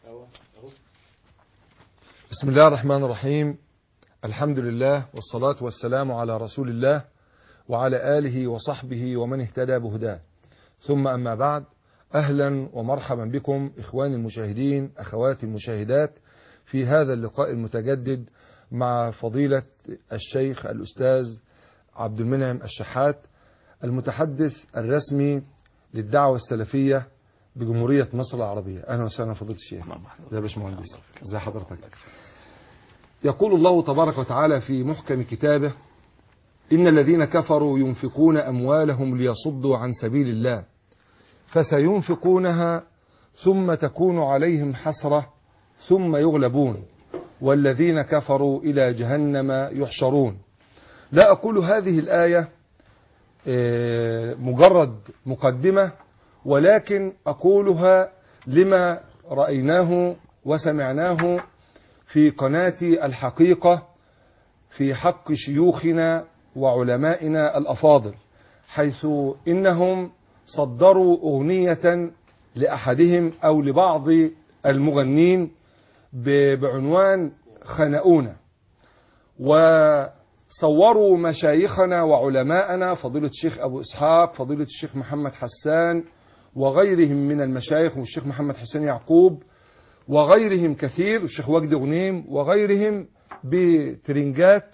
بسم الله الرحمن الرحيم الحمد لله والصلاة والسلام على رسول الله وعلى آله وصحبه ومن اهتدى بهداه ثم أما بعد أهلا ومرحبا بكم إخواني المشاهدين أخواتي المشاهدات في هذا اللقاء المتجدد مع فضيلة الشيخ الأستاذ عبد المنعم الشحات المتحدث الرسمي للدعوة السلفية بجمهورية مصر العربية أهلا وسهلا فضيلة الشيخ ازي يا باشمهندس ازي حضرتك يقول الله تبارك وتعالى في محكم كتابه إن الذين كفروا ينفقون أموالهم ليصدوا عن سبيل الله فسينفقونها ثم تكون عليهم حسرة ثم يغلبون والذين كفروا إلى جهنم يحشرون لا أقول هذه الآية مجرد مقدمة ولكن أقولها لما رأيناه وسمعناه في قناة الحقيقة في حق شيوخنا وعلمائنا الأفاضل حيث إنهم صدروا أغنية لأحدهم أو لبعض المغنين بعنوان خنقونا وصوروا مشايخنا وعلماءنا فضيلة الشيخ أبو إسحاق فضيلة الشيخ محمد حسان وغيرهم من المشايخ والشيخ محمد حسين يعقوب وغيرهم كثير الشيخ وجدي غنيم وغيرهم بترنجات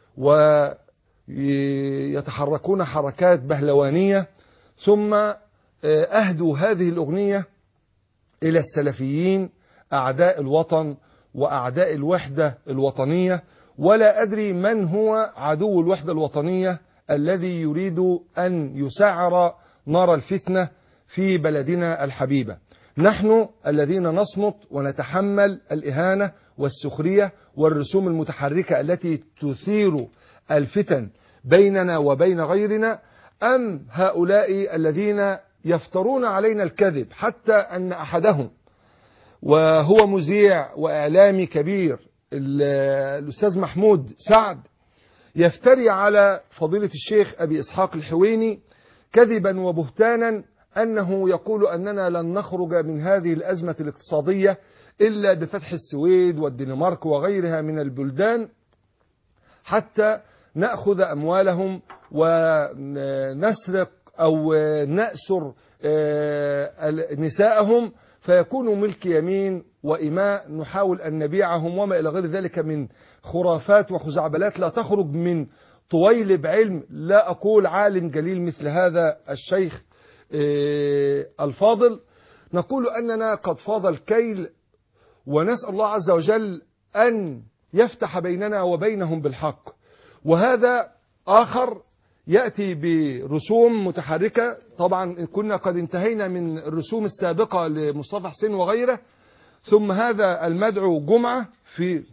ويتحركون حركات بهلوانية ثم أهدوا هذه الأغنية إلى السلفيين أعداء الوطن وأعداء الوحدة الوطنية ولا أدري من هو عدو الوحدة الوطنية الذي يريد أن يسعر نار الفتنة في بلدنا الحبيبة نحن الذين نصمت ونتحمل الإهانة والسخرية والرسوم المتحركة التي تثير الفتن بيننا وبين غيرنا أم هؤلاء الذين يفترون علينا الكذب حتى أن أحدهم وهو مذيع وإعلامي كبير الأستاذ محمود سعد يفتري على فضيلة الشيخ أبي إسحاق الحويني كذبا وبهتانا أنه يقول أننا لن نخرج من هذه الأزمة الاقتصادية إلا بفتح السويد والدنمارك وغيرها من البلدان حتى نأخذ أموالهم ونسرق أو نأسر نساءهم فيكونوا ملك يمين وإماء نحاول أن نبيعهم وما إلى غير ذلك من خرافات وخزعبلات لا تخرج من طويل بعلم لا أقول عالم جليل مثل هذا الشيخ الفاضل نقول أننا قد فاض الكيل ونسأل الله عز وجل أن يفتح بيننا وبينهم بالحق وهذا آخر يأتي برسوم متحركة طبعا كنا قد انتهينا من الرسوم السابقة لمصطفى حسين وغيره ثم هذا المدعو جمعة في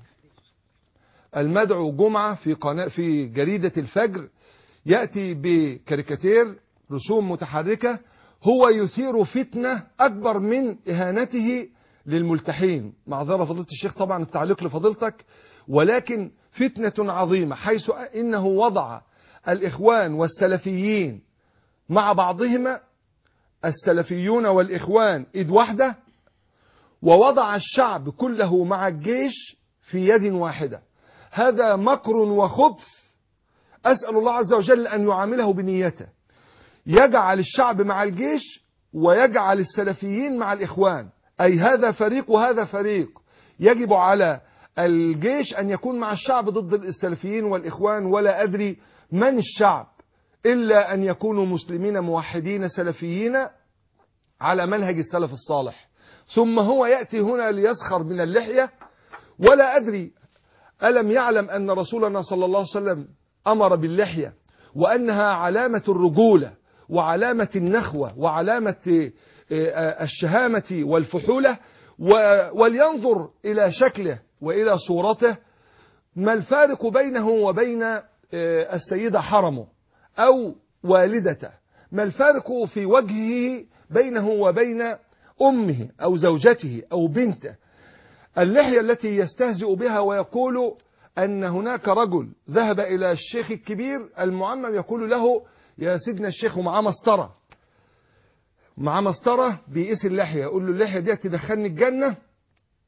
المدعو جمعة في قناة في جريدة الفجر يأتي بكاريكاتير رسوم متحركة هو يثير فتنة أكبر من إهانته للملتحين معذرة فضيلة الشيخ طبعا التعليق لفضيلتك ولكن فتنة عظيمة حيث إنه وضع الإخوان والسلفيين مع بعضهما السلفيون والإخوان إيد واحدة ووضع الشعب كله مع الجيش في يد واحدة هذا مكر وخبث أسأل الله عز وجل أن يعامله بنيته يجعل الشعب مع الجيش ويجعل السلفيين مع الإخوان أي هذا فريق وهذا فريق يجب على الجيش أن يكون مع الشعب ضد السلفيين والإخوان ولا أدري من الشعب إلا أن يكونوا مسلمين موحدين سلفيين على منهج السلف الصالح ثم هو يأتي هنا ليسخر من اللحية ولا أدري ألم يعلم أن رسولنا صلى الله عليه وسلم أمر باللحية وأنها علامة الرجولة وعلامة النخوة وعلامة الشهامة والفحولة ولينظر إلى شكله وإلى صورته ما الفارق بينه وبين السيدة حرمه أو والدته ما الفارق في وجهه بينه وبين أمه أو زوجته أو بنته اللحية التي يستهزئ بها ويقول أن هناك رجل ذهب إلى الشيخ الكبير المعمم يقول له يا سيدنا الشيخ ومعاه مسطرة معاه مسطرة بيقيس اللحية يقول له اللحية دي تدخلني الجنة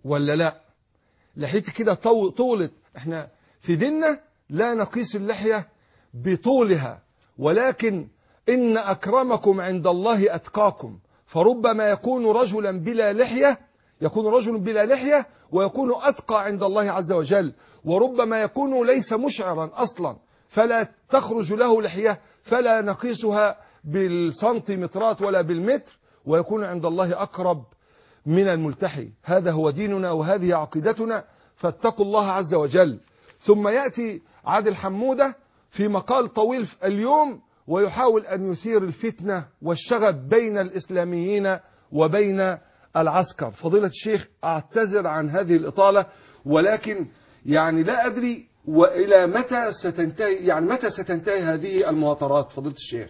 ولا لا لحيتي كده طو- طولت احنا في ديننا لا نقيس اللحية بطولها ولكن إن أكرمكم عند الله أتقاكم فربما يكون رجلا بلا لحية يكون رجل بلا لحية ويكون أتقى عند الله عز وجل وربما يكون ليس مشعرا أصلا فلا تخرج له لحية فلا نقيسها بالسنتيمترات ولا بالمتر ويكون عند الله أقرب من الملتحي هذا هو ديننا وهذه عقيدتنا فاتقوا الله عز وجل ثم يأتي عادل حمودة في مقال طويل اليوم ويحاول أن يثير الفتنة والشغب بين الإسلاميين وبين العسكر فضيلة الشيخ أعتذر عن هذه الإطالة ولكن يعني لا أدري وإلى متى ستنتهي يعني متى ستنتهي هذه المهاترات فضيلة الشيخ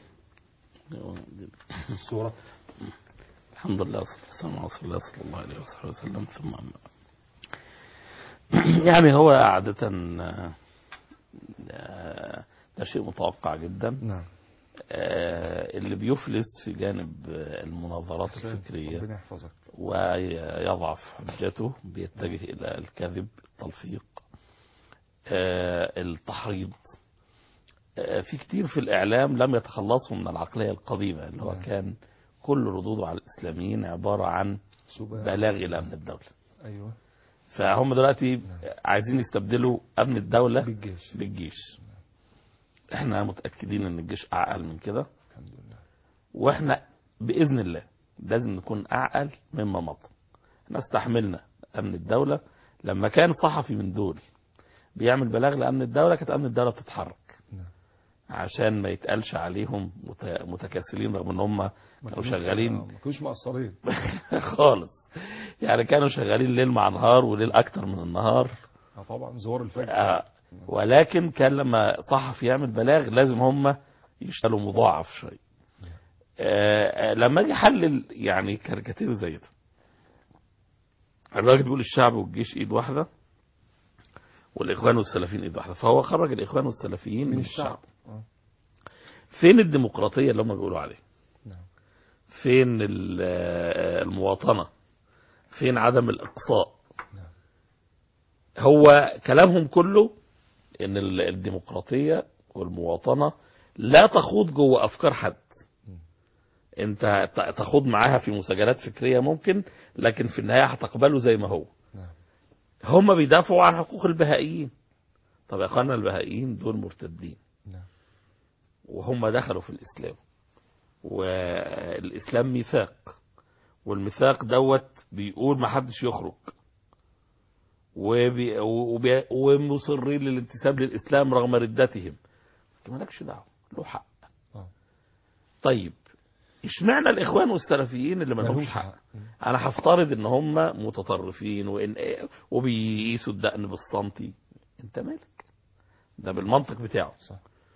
الصورة الحمد لله والصلاة والسلام على رسول الله صلى الله عليه وصحبه وسلم ثم أما يعني هو عادة آه، آه، ده شيء متوقع جدا نعم آه، اللي بيفلس في جانب آه، المناظرات الفكرية ربنا يحفظك ويضعف حجته بيتجه إلى الكذب التلفيق آه، التحريض آه، في كتير في الإعلام لم يتخلصوا من العقلية القديمة اللي هو نعم. كان كل ردوده على الإسلاميين عبارة عن سبحان بلاغ إلى أمن الدولة أيوه فهم دلوقتي عايزين يستبدلوا أمن الدولة بالجيش بالجيش احنا متأكدين ان الجيش أعقل من كده الحمد لله واحنا بإذن الله لازم نكون أعقل مما مضى احنا استحملنا أمن الدولة لما كان صحفي من دول بيعمل بلاغ لأمن الدولة كانت أمن الدولة تتحرك نعم. عشان ما يتقالش عليهم مت- متكاسلين رغم ان هم ما كانوا كانوش- شغالين آه، ما كانوش مقصرين خالص يعني كانوا شغالين ليل مع نهار وليل أكتر من النهار آه، طبعا زوار الفجر آه. ولكن كان لما صحفي يعمل بلاغ لازم هم يشتغلوا مضاعف شويه آه، آه، لما اجي احلل يعني كاريكاتير زي ده الراجل بيقول الشعب والجيش ايد واحده والاخوان والسلفيين ايد واحده فهو خرج الاخوان والسلفيين من, من الشعب الشعب آه. فين الديمقراطيه اللي هم بيقولوا عليها نعم فين ال- آه، المواطنه فين عدم الاقصاء نعم. هو كلامهم كله ان ال- الديمقراطيه والمواطنه لا تخوض جوه افكار حد م. انت ت- تخوض معاها في مساجلات فكريه ممكن لكن في النهايه هتقبله زي ما هو نعم هم بيدافعوا عن حقوق البهائيين طب يا اخوانا البهائيين دول مرتدين نعم وهم دخلوا في الإسلام والإسلام ميثاق والميثاق دوت بيقول ما حدش يخرج وبي وبي ومصرين للانتساب للإسلام رغم ردتهم مالكش دعوة له حق آه. طيب اشمعنى الإخوان والسلفيين اللي ما لهمش حق انا هفترض ان هم متطرفين وان وبيقيسوا الدقن بالسنتي انت مالك ده بالمنطق بتاعه صح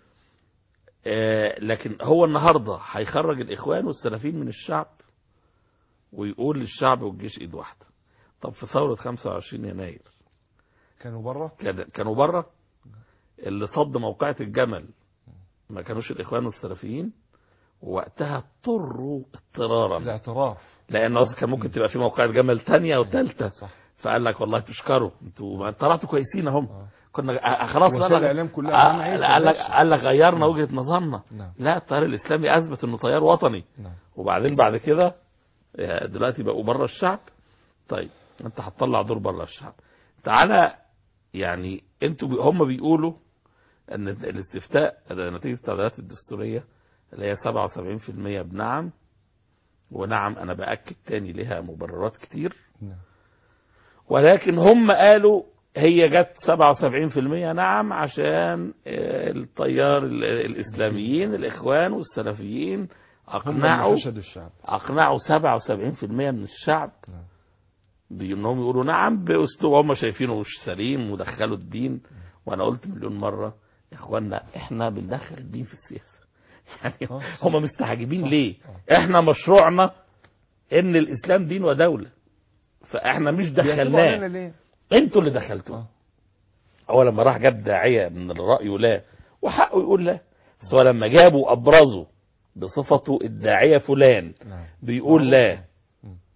آه لكن هو النهارده هيخرج الاخوان والسلفيين من الشعب ويقول للشعب والجيش ايد واحده طب في ثوره 25 يناير كانوا بره كان كانوا بره اللي صد موقعة الجمل ما كانوش الاخوان والسلفيين ووقتها اضطروا اضطرارا الاعتراف لان اصلا كان ممكن تبقى في موقعة جمل تانية وثالثة صح فقال لك والله تشكروا انتوا ما طلعتوا كويسين اهم آه. كنا آه، خلاص وسائل بقى الإعلام كلها آه، أهم عيسى قال لك بس. قال لك غيرنا وجهة نظرنا نعم لا التيار الاسلامي اثبت انه تيار وطني نعم وبعدين بعد كده آه، دلوقتي بقوا بره الشعب طيب انت هتطلع دور بره الشعب تعالى يعني انتوا بي هم بيقولوا ان الاستفتاء ده نتيجه التعديلات الدستوريه اللي هي 77% بنعم ونعم انا باكد تاني لها مبررات كتير نعم ولكن هم قالوا هي جت 77% نعم عشان آه، التيار ال- الاسلاميين الاخوان والسلفيين هم اقنعوا اللي حشدوا الشعب اقنعوا 77% من الشعب نعم بانهم يقولوا نعم باسلوب هم شايفينه مش سليم ودخلوا الدين وانا قلت مليون مره يا اخوانا احنا بندخل الدين في السياسه يعني آه، صح. هم مستعجبين صح. ليه احنا مشروعنا ان الاسلام دين ودوله فاحنا مش بيعتبروا دخلناه علينا ليه؟ انتوا اللي دخلتوه آه. هو لما راح جاب داعيه من الراي لا وحقه يقول لا بس هو لما جابوا ابرزه بصفته الداعيه فلان نعم بيقول لا مم.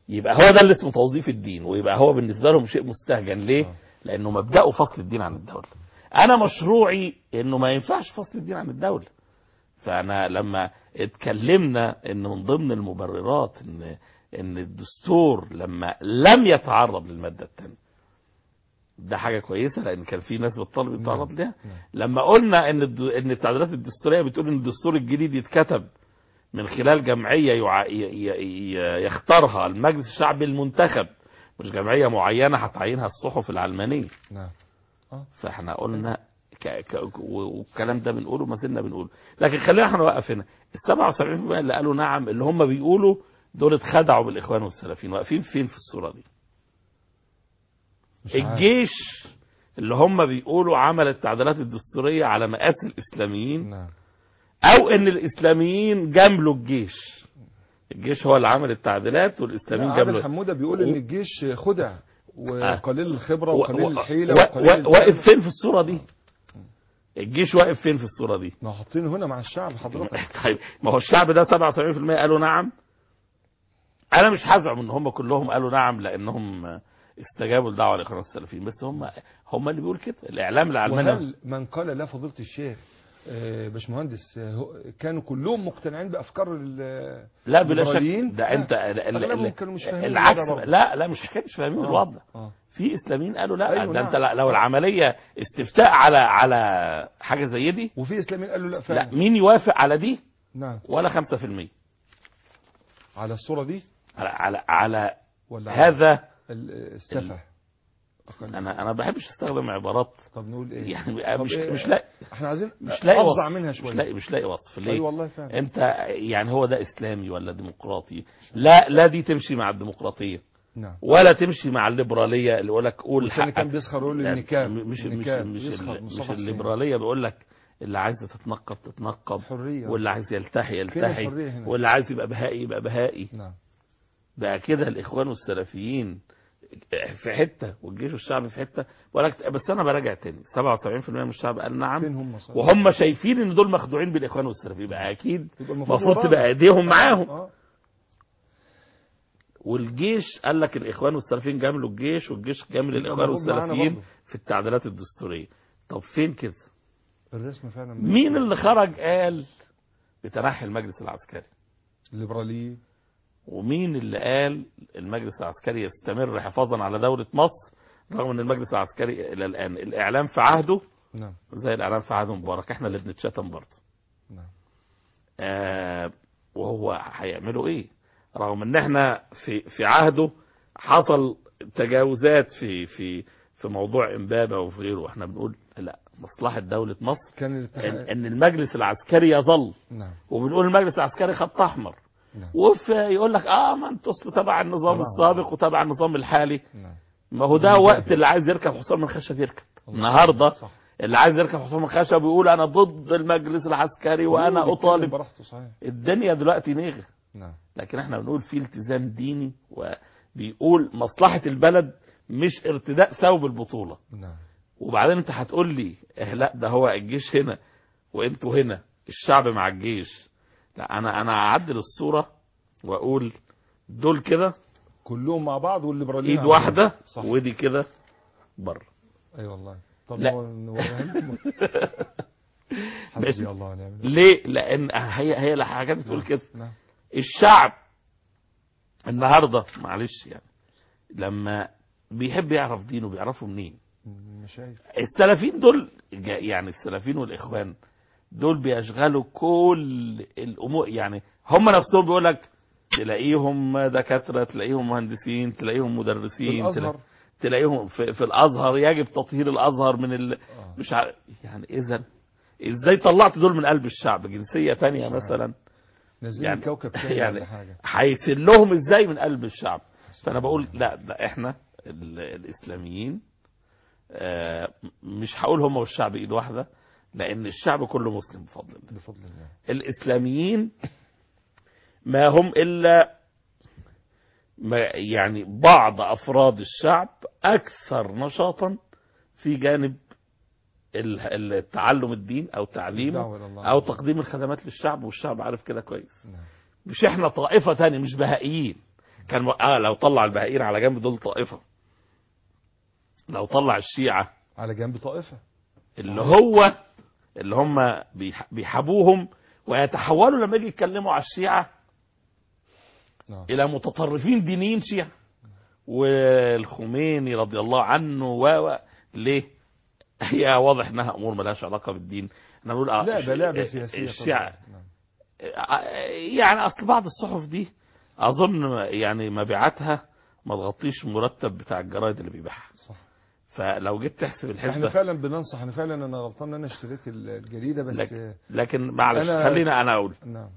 يبقى هو ده اللي اسمه توظيف الدين ويبقى هو بالنسبه لهم شيء مستهجن ليه؟ آه. لانه مبداه فصل الدين عن الدوله. انا مشروعي انه ما ينفعش فصل الدين عن الدوله. فانا لما اتكلمنا ان من ضمن المبررات ان ان الدستور لما لم يتعرض للماده الثانيه ده حاجه كويسه لان كان في ناس بتطالب يتعرض نعم. ليها نعم. لما قلنا ان الد- ان التعديلات الدستوريه بتقول ان الدستور الجديد يتكتب من خلال جمعيه يع... ي... ي... ي- يختارها المجلس الشعبي المنتخب مش جمعيه معينه هتعينها الصحف العلمانيه نعم فاحنا قلنا ك... ك... و- والكلام ده بنقوله ما زلنا بنقوله لكن خلينا احنا نوقف هنا ال 77% اللي قالوا نعم اللي هم بيقولوا دول اتخدعوا بالاخوان والسلفيين واقفين فين في الصوره دي مش عارف. الجيش اللي هم بيقولوا عمل التعديلات الدستوريه على مقاس الاسلاميين نعم او ان الاسلاميين جاملوا الجيش الجيش هو اللي عمل التعديلات والاسلاميين عادل جاملوا حموده بيقول ان الجيش خدع وقليل الخبره و- وقليل و- الحيله و- وقليل و- واقف فين في الصوره دي الجيش واقف فين في الصوره دي ما حاطينه هنا مع الشعب حضرتك طيب ما هو الشعب ده 77% قالوا نعم انا مش هزعم ان هم كلهم قالوا نعم لانهم استجابوا لدعوه الاخوان السلفيين بس هم هم اللي بيقول كده الاعلام العلماني وهل من قال لا فضيله الشيخ آه، باشمهندس آه، هو- كانوا كلهم مقتنعين بافكار ال- لا بلا شك الليبراليين؟ ده لا. انت ال- ال- أغلبهم ال- كانوا مش فاهمين العكس الوضع برضه. لا لا مش حكايه مش فاهمين آه، الوضع آه. في اسلاميين قالوا لا أيوة ده نعم. انت لا- لو العمليه استفتاء على على حاجه زي دي وفي اسلاميين قالوا لا لا فعلا مين يوافق على دي نعم ولا 5% على الصوره دي على على, على ولا على هذا ال- السفه أقل. انا انا ما بحبش استخدم عبارات طب نقول ايه يعني طب مش إيه؟ مش لاقي احنا عايزين مش لاقي افظع وصف منها مش شويه لاقي مش لاقي وصف اي ليه والله فعلا انت يعني هو ده اسلامي ولا ديمقراطي لا لا دي تمشي مع الديمقراطيه نعم ولا تمشي مع الليبراليه اللي يقول لك قول والثاني كان حقك بيسخر يقول لا، النكاب مش مش النكاب مش, يسخر ال- من مش صفحة الصين. الليبراليه بيقول لك اللي عايزه تتنقب تتنقب حريه واللي عايز يلتحي فين يلتحي الحريه هنا واللي عايز يبقى بهائي يبقى بهائي نعم بقى كده الاخوان والسلفيين في حته والجيش والشعب في حته ولك بس انا براجع تاني 77% من الشعب قال نعم فين هم صح؟ وهم شايفين ان دول مخدوعين بالاخوان والسلفيين يبقى اكيد يبقى المفروض ورانا. تبقى ايديهم معاهم اه والجيش قال لك الاخوان والسلفيين جاملوا الجيش والجيش جامل يبقى الاخوان المفروض معانا والسلفيين برضه. في التعديلات الدستوريه طب فين كده الرسم فعلا مين اللي خرج قال بتنحي المجلس العسكري الليبراليين ومين اللي قال المجلس العسكري يستمر حفاظا على دولة مصر رغم ان المجلس العسكري الى الان الاعلام في عهده نعم زي الاعلام في عهد مبارك احنا اللي بنتشتم برضه نعم آه وهو هيعملوا ايه رغم ان احنا في في عهده حصل تجاوزات في في في موضوع امبابه وفي غيره احنا بنقول لا مصلحه دوله مصر كان ان, الاتحاد ان المجلس العسكري يظل نعم وبنقول المجلس العسكري خط احمر نعم وفي يقول لك اه ما انتوا اصل تبع النظام طبعا. السابق وتبع النظام الحالي نعم ما هو ده بالظبط. وقت اللي عايز يركب حصان من خشب يركب النهارده صح اللي عايز يركب حصان من خشب ويقول انا ضد المجلس العسكري وانا بيتكلم اطالب براحته صحيح الدنيا دلوقتي نيغ نعم لكن احنا بنقول في التزام ديني وبيقول مصلحة البلد مش ارتداء ثوب البطولة نعم وبعدين انت هتقول لي اه لا ده هو الجيش هنا وانتوا هنا الشعب مع الجيش لا انا انا اعدل الصورة واقول دول كده كلهم مع بعض والليبراليين ايد على واحدة بعض. صح ودي كده بره اي والله طب لا. نور- نوريها لهم بس- حسبي الله ونعم الوكيل. ليه لان هي هي الحاجات بتقول كده نعم الشعب النهارده معلش يعني لما بيحب يعرف دينه بيعرفه منين مش شايف السلفيين دول جا- يعني السلفيين والاخوان دول بيشغلوا كل الامور يعني هم نفسهم بيقول لك تلاقيهم دكاتره تلاقيهم مهندسين تلاقيهم مدرسين الازهر تلا- تلاقيهم في, في الازهر يجب تطهير الازهر من ال... آه. مش عارف يعني اذا ازاي طلعت دول من قلب الشعب جنسيه تانية مش عارف. مثلا نازلين يعني- كوكب تاني يعني ولا حاجه هيسلهم ازاي من قلب الشعب فانا بقول لا ده احنا ال- الاسلاميين آه، مش هقول هم والشعب ايد واحده لان الشعب كله مسلم بفضل الله بفضل الله الاسلاميين ما هم الا ما يعني بعض افراد الشعب اكثر نشاطا في جانب ال- التعلم الدين او تعليمه الدعوة إلى الله. او تقديم الخدمات للشعب والشعب عارف كده كويس نعم مش احنا طائفة تانية مش بهائيين كان م- اه لو طلع البهائين على جنب دول طائفه لو طلع الشيعه على جنب طائفة اللي هو اللي هم بيح- بيحابوهم ويتحولوا لما يجي يتكلموا على الشيعه نعم الى متطرفين دينيين شيعة والخميني رضي الله عنه و و- ليه هي واضح انها امور ملهاش علاقه بالدين انا بقول آه، لا الش- بلعبة سياسية الشيعة طبعاً. نعم. يعني اصل بعض الصحف دي اظن يعني مبيعاتها ما تغطيش مرتب بتاع الجرايد اللي بيبيعها صح فلو جيت تحسب احنا الحسبه فعلا بننصح انا فعلا انا غلطان ان انا اشتريت ال- الجريدة بس لكن- لكن معلش أنا- خلينا انا اقول نعم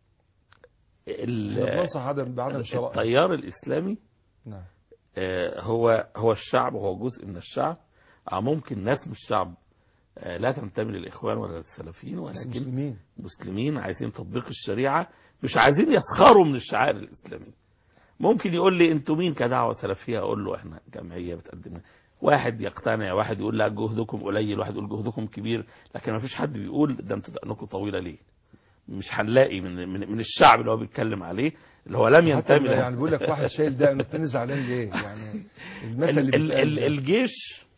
ال- احنا بننصح عدم بعدم شراء التيار الاسلامي نعم آه، هو هو الشعب وهو جزء من الشعب آه، ممكن ناس من الشعب آه، لا تنتمي للاخوان ولا للسلفيين بس ولكن مسلمين مسلمين عايزين تطبيق الشريعه مش عايزين يسخروا من الشعائر الاسلاميه ممكن يقول لي انتوا مين كدعوه سلفيه اقول له احنا جمعيه بتقدم واحد يقتنع واحد يقول لا جهدكم قليل واحد يقول جهدكم كبير لكن ما فيش حد بيقول ده انتوا دقنكم طويله ليه مش هنلاقي من من من الشعب اللي هو بيتكلم عليه اللي هو لم حتى ينتمي له. يعني بيقول لك واحد شايل ده التاني زعلان ليه يعني المثل اللي ال- ال- بيتقال ال- ده. الجيش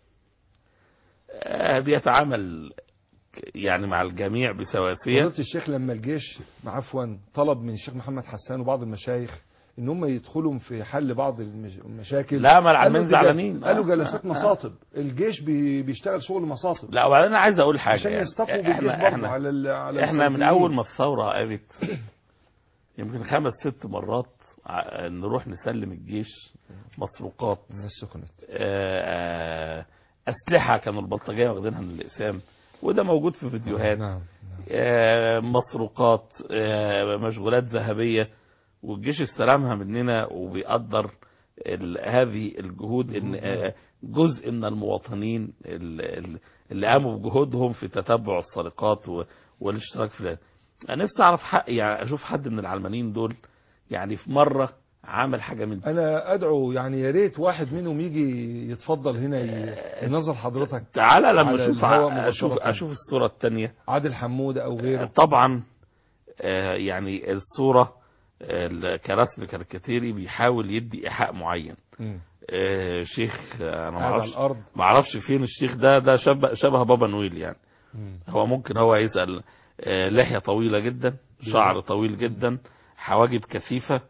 آه، بيتعامل ك- يعني مع الجميع بسواسية فضيلة الشيخ لما الجيش عفوا طلب من الشيخ محمد حسان وبعض المشايخ ان هم يدخلوا في حل بعض المش- المشاكل لا، ما قالوا العلمانيين دي جل- زعلانين. قالوا آه، جلسات آه، آه. مصاطب الجيش بي- بيشتغل شغل مصاطب لا وبعدين انا عايز اقول حاجة عشان يعني يستقوا بالجيش احنا برضه احنا على ال- على احنا من السلفيين. اول ما الثورة قامت يمكن خمس ست مرات ع- نروح نسلم الجيش مسروقات الناس سخنت آه، آه، اسلحة كانوا البلطجية واخدينها من الاقسام وده موجود في فيديوهات نعم نعم. آه، مسروقات آه، مشغولات ذهبية والجيش استلمها مننا وبيقدر ال- هذه الجهود ان آه، جزء من المواطنين ال- ال- اللي قاموا بجهودهم في تتبع السرقات و- والاشتراك في ده. انا نفسي اعرف حق يعني اشوف حد من العلمانيين دول يعني في مره عمل حاجه من انا ادعو يعني يا ريت واحد منهم يجي يتفضل هنا ي- ينظر حضرتك تعالى لما على اشوف الهواء اشوف مباشرة. اشوف الصوره الثانيه عادل حمودة او غيره طبعا آه، يعني الصورة آه، كرسم كاريكاتيري بيحاول يدي إيحاء معين مم. آه، شيخ آه، أنا ما قاعد على اعرفش الارض ما اعرفش فين الشيخ ده ده شبه شبه بابا نويل يعني مم. هو ممكن هو يسأل آه، لحية طويلة جدا شعر طويل جدا حواجب كثيفة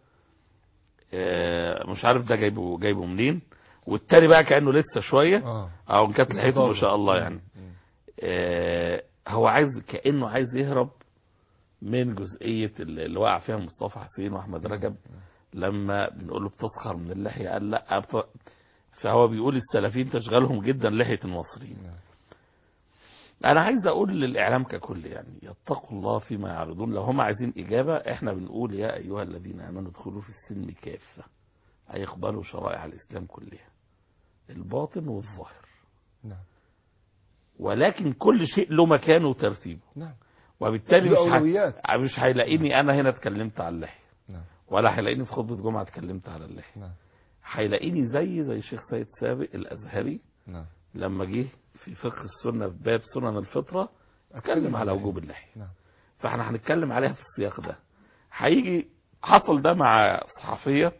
آه، مش عارف ده جايبه جايبه منين والتاني بقى كأنه لسه شوية اه او إن كانت لحيته ما طازة. شاء الله يعني مم. آه، هو عايز كأنه عايز يهرب من جزئية اللي اللي وقع فيها مصطفى حسين وأحمد رجب لما بنقول له بتسخر من اللحية قال لا بت... فهو بيقول السلفيين تشغلهم جدا لحية المصريين نعم. أنا عايز أقول للإعلام ككل يعني يتقوا الله فيما يعرضون لو هم عايزين إجابة إحنا بنقول يا أيها الذين آمنوا ادخلوا في السلم كافة أي اقبلوا شرائع الإسلام كلها الباطن والظاهر نعم ولكن كل شيء له مكانه وترتيبه نعم وبالتالي مش ه... الأولويات مش هيلاقيني انا هنا اتكلمت على اللحيه نعم ولا هيلاقيني في خطبه جمعه اتكلمت على اللحيه نعم هيلاقيني زي زي الشيخ سيد سابق الازهري نعم لما جه في فقه السنه في باب سنن الفطره اتكلم على وجوب اللحيه نعم فاحنا هنتكلم عليها في السياق ده هيجي حصل ده مع صحفيه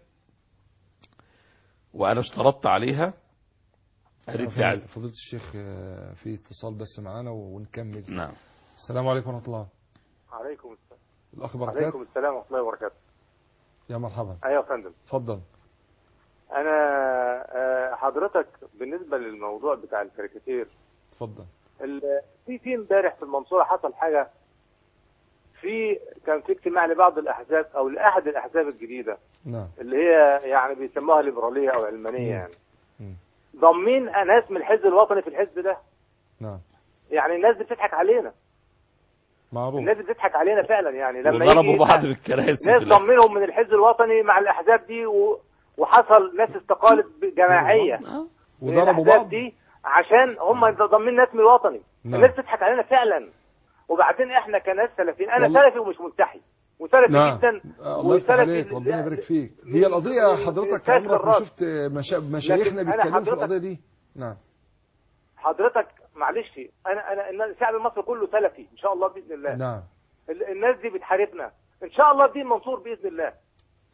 وانا اشترطت عليها قالت لي عايز- فضيلة الشيخ آه، في اتصال بس معانا ونكمل نعم السلام عليكم ورحمة الله عليكم السلام الأخ عليكم بركات السلام ورحمه الله وبركاته يا مرحبا ايوه يا فندم اتفضل انا آه، حضرتك بالنسبه للموضوع بتاع الكاريكاتير اتفضل ال- في في امبارح في المنصوره حصل حاجه في كان في اجتماع لبعض الاحزاب او لاحد الاحزاب الجديده نعم اللي هي يعني بيسموها ليبراليه او علمانيه مم. يعني مم. ضامنين ناس من الحزب الوطني في الحزب ده نعم يعني الناس دي بتضحك علينا معروف الناس دي بتضحك علينا فعلا يعني لما وضربوا يجي بعض بالكراسي ناس في الآخر. ضمنهم من الحزب الوطني مع الاحزاب دي و... وحصل ناس استقالت جماعيه آه. من وضربوا الأحزاب بعض دي عشان هم ضامنين ناس من الوطني نعم. الناس بتضحك علينا فعلا وبعدين احنا كناس سلفيين انا والله- سلفي ومش ملتحي وسلفي نعم جدا آه، الله يفتح وسلفي عليك ال- ربنا يبارك فيك من- هي القضية من- حضرتك من عمرك ما الراس. شفت مشا... مشايخنا لكن أنا بيتكلموا في حضرتك- القضية دي نعم حضرتك معلش انا انا إن الشعب المصري كله سلفي ان شاء الله باذن الله نعم ال- الناس دي بتحاربنا ان شاء الله الدين منصور باذن الله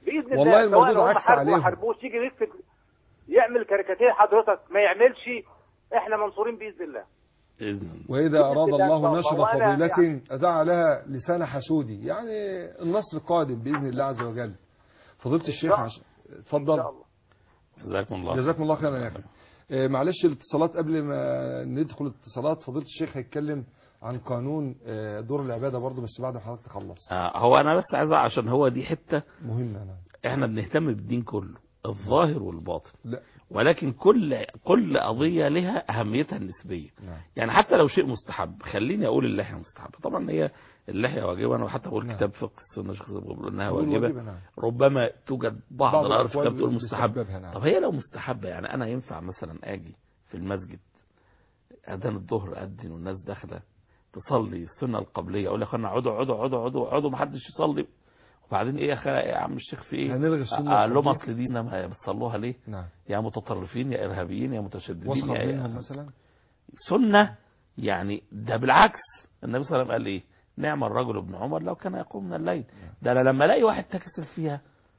باذن والله الله سواء الموجود لو هم عكس حاربوا عليهم. ما حاربوش يجي يكتب يعمل كاريكاتير حضرتك ما يعملش احنا منصورين باذن الله باذن الله وإذا أراد بإذن الله الله إن شاء نشر الله. وأنا فضيلة أدعى لها لسان حسودي يعني النصر قادم بإذن الله عز وجل فضيلة الشيخ شاء- عش... ان اتفضل شاء الله جزاكم الله جزاكم الله خيرا يا أخي آه، معلش الاتصالات قبل ما ندخل الاتصالات فضيلة الشيخ هيتكلم عن قانون آه، دور العبادة برضه بس بعد ما حضرتك تخلص آه هو انا بس عايز عشان هو دي حته مهم أنا احنا بنهتم بالدين كله الظاهر والباطن لا ولكن كل كل قضيه لها اهميتها النسبيه نعم يعني حتى لو شيء مستحب خليني اقول اللحيه مستحبه طبعا هي اللحيه واجبه انا حتى بقول نعم. كتاب فقه السنه شيخ زي ما بقول انها أقول واجبه واجبة، نعم. ربما توجد بعض بعض الآراء في الأقوال الكتاب تقول مستحب بتسببها، نعم. طب هي لو مستحبه يعني انا ينفع مثلا اجي في المسجد اذان الظهر اذن والناس داخله تصلي السنه القبليه اقول يا اخوانا اقعدوا اقعدوا اقعدوا اقعدوا اقعدوا ما حدش يصلي وبعدين ايه يا اخي يا عم الشيخ في ايه؟ هنلغي السنة قال لهم القبلية. اصل دينا ما بتصلوها ليه؟ نعم يا متطرفين يا ارهابيين يا متشددين واسخر يا منهم مثلا سنه يعني ده بالعكس النبي صلى الله عليه وسلم قال ايه؟ نعم الرجل ابن عمر لو كان يقوم من الليل ده انا لما الاقي واحد تكسل فيها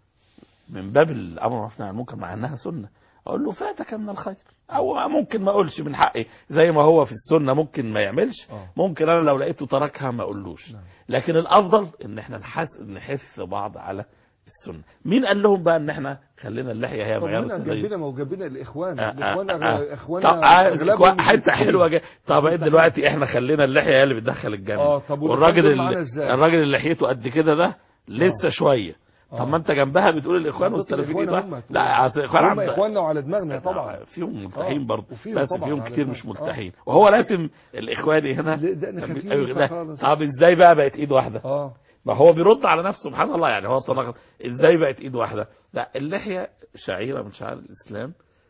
من باب الامر بالمعروف والنهي عن المنكر مع انها سنه اقول له فاتك من الخير او ممكن ما اقولش من حقي زي ما هو في السنه ممكن ما يعملش آه. ممكن انا لو لقيته تركها ما اقولوش نعم. لكن الافضل ان احنا نحس نحث بعض على السنه مين قال لهم بقى ان احنا خلينا اللحيه هي طب معيار هنا التدين جنبنا ما هو جنبنا الإخوان آه، الإخوان آه، آه. أغل- إخوان طب آه، أغلبهم حته متفقين. حلوه جدا طب إيه متفقين. دلوقتي احنا خلينا اللحيه هي اللي بتدخل الجنه اه طب والإخوان والراجل دول اللي معانا إزاي؟ الراجل اللي لحيته قد كده ده لسه شويه آه. طب ما انت جنبها بتقول الاخوان ضد والسلفيين الإخوان إيه هم بقى؟ تقول. لا الاخوان هم عند- إخواننا وعلى دماغنا طبعا فيهم ملتحين آه، برضه وفيهم بس طبعاً فيهم على كتير دماغنا. مش آه. ملتحين وهو لازم الاخواني هنا لا، ده أنا طب- خفيفة ده- خالص. طب ازاي بقى بقت ايد واحده اه ما هو بيرد على نفسه سبحان الله يعني هو تناقض ازاي بقت ايد واحده لا اللحيه شعيره من شعائر الاسلام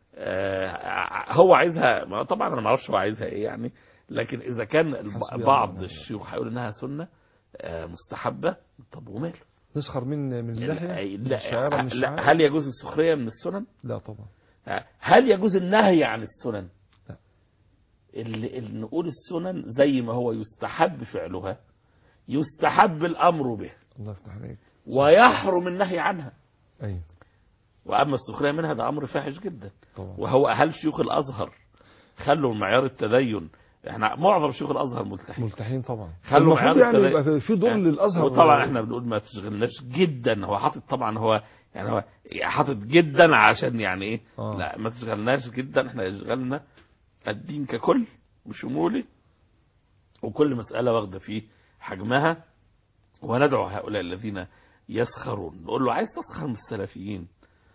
آه هو عايزها ما طبعا انا ما اعرفش هو عايزها ايه يعني لكن اذا كان الب- حسبي الله بعض ونعم الشيوخ هيقول انها سنه آه مستحبه طب وماله نسخر من من اللحية لا الشعيرة من لا الشعائر هل يجوز السخريه من السنن لا طبعا هل يجوز النهي عن السنن لا. اللي, اللي نقول السنن زي ما هو يستحب فعلها يستحب الامر به الله يفتح عليك ويحرم النهي عنها ايوه واما السخريه منها ده امر فاحش جدا طبعا وهو هل شيوخ الازهر خلوا معيار التدين احنا معظم شيوخ الازهر ملتحين ملتحين طبعا خلوا المفروض معيار يعني التدين. يبقى في- في دور آه. للازهر وطبعا احنا بنقول ما تشغلناش جدا هو حاطط طبعا هو يعني هو حاطط جدا عشان يعني ايه آه. لا ما تشغلناش جدا احنا يشغلنا الدين ككل بشموله وكل مسألة واخدة فيه حجمها وندعو هؤلاء الذين يسخرون نقول له عايز تسخر من السلفيين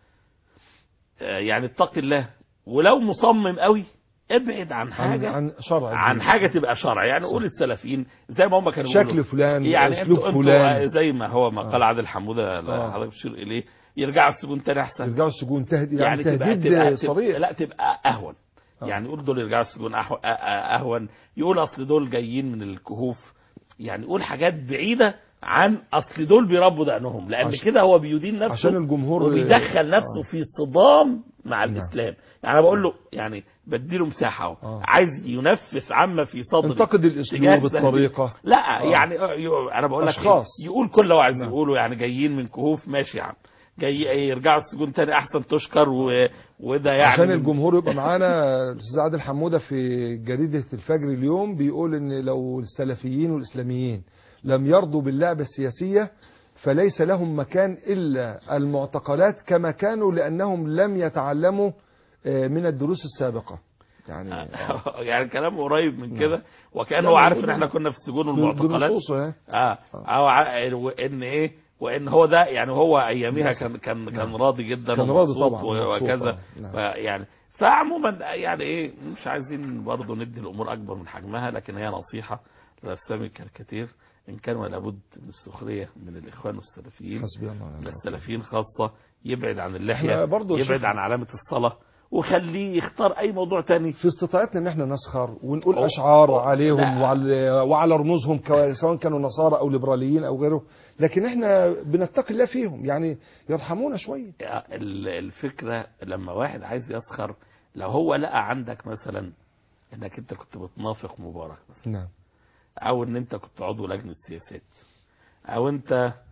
آه، يعني اتق الله ولو مصمم قوي ابعد عن عن, حاجة عن شرع عن الدين. حاجة تبقى شرع يعني قول السلفيين زي ما هم كانوا بيقولوا. شكل فلان يعني اسلوب انتوا فلان انتوا زي ما هو ما آه. قال عادل حموده آه. حضرتك بتشير اليه يرجعوا السجون تاني احسن يرجعوا السجون تهديد يعني, يعني تبقى, تهديد تبقى, صريح تبقى لا تبقى اهون آه. يعني يقول دول يرجعوا السجون أهو- أ- أ- اهون يقول اصل دول جايين من الكهوف يعني يقول حاجات بعيده عن اصل دول بيربوا دقنهم لان عشان- كده هو بيدين نفسه عشان الجمهور وبيدخل نفسه آه. في صدام مع نعم. الاسلام يعني انا بقول له يعني بديله مساحه اهو آه. عايز ينفس عما في صدره انتقد تجاه الاسلوب التهديد. الطريقه لا آه. يعني ي- انا بقول لك أشخاص. إيه؟ يقول كل اللي هو عايز نعم. يقوله يعني جايين من كهوف ماشي يا عم جاي يرجعوا السجون تاني احسن تشكر و... وده يعني عشان الجمهور يبقى معانا الاستاذ عادل حموده في جريده الفجر اليوم بيقول ان لو السلفيين والاسلاميين لم يرضوا باللعبه السياسيه فليس لهم مكان الا المعتقلات كما كانوا لانهم لم يتعلموا آه، من الدروس السابقه يعني آه. يعني كلام قريب من نعم. كده وكان لا، هو عارف دول- ان احنا كنا في السجون دول والمعتقلات نصوص اهي اه او ع- وان ايه وان هو ده يعني هو اياميها كان كان كان راضي جدا كان راضي ومبسوط طبعا، و- مبسوط، وكذا آه، نعم. ف- يعني فعموما يعني ايه مش عايزين برضه ندي الامور اكبر من حجمها لكن هي نصيحه لرسام الكاريكاتير ان كان ولا بد من السخريه من الاخوان والسلفيين حسبي الله ونعم الوكيل. السلفيين خاصه يبعد عن احنا اللحيه برضه يبعد شوف- عن علامه الصلاه وخليه يختار اي موضوع تاني في استطاعتنا ان احنا نسخر ونقول أو- اشعار أو- عليهم لا. وعلى وعلى رموزهم كوا- سواء كانوا نصارى او ليبراليين او غيره لكن احنا بنتقي الله فيهم يعني يرحمونا شويه ال- الفكرة لما واحد عايز يسخر لو هو لقى عندك مثلا انك انت كنت بتنافق مبارك مثلا نعم او ان انت كنت عضو لجنة سياسات او انت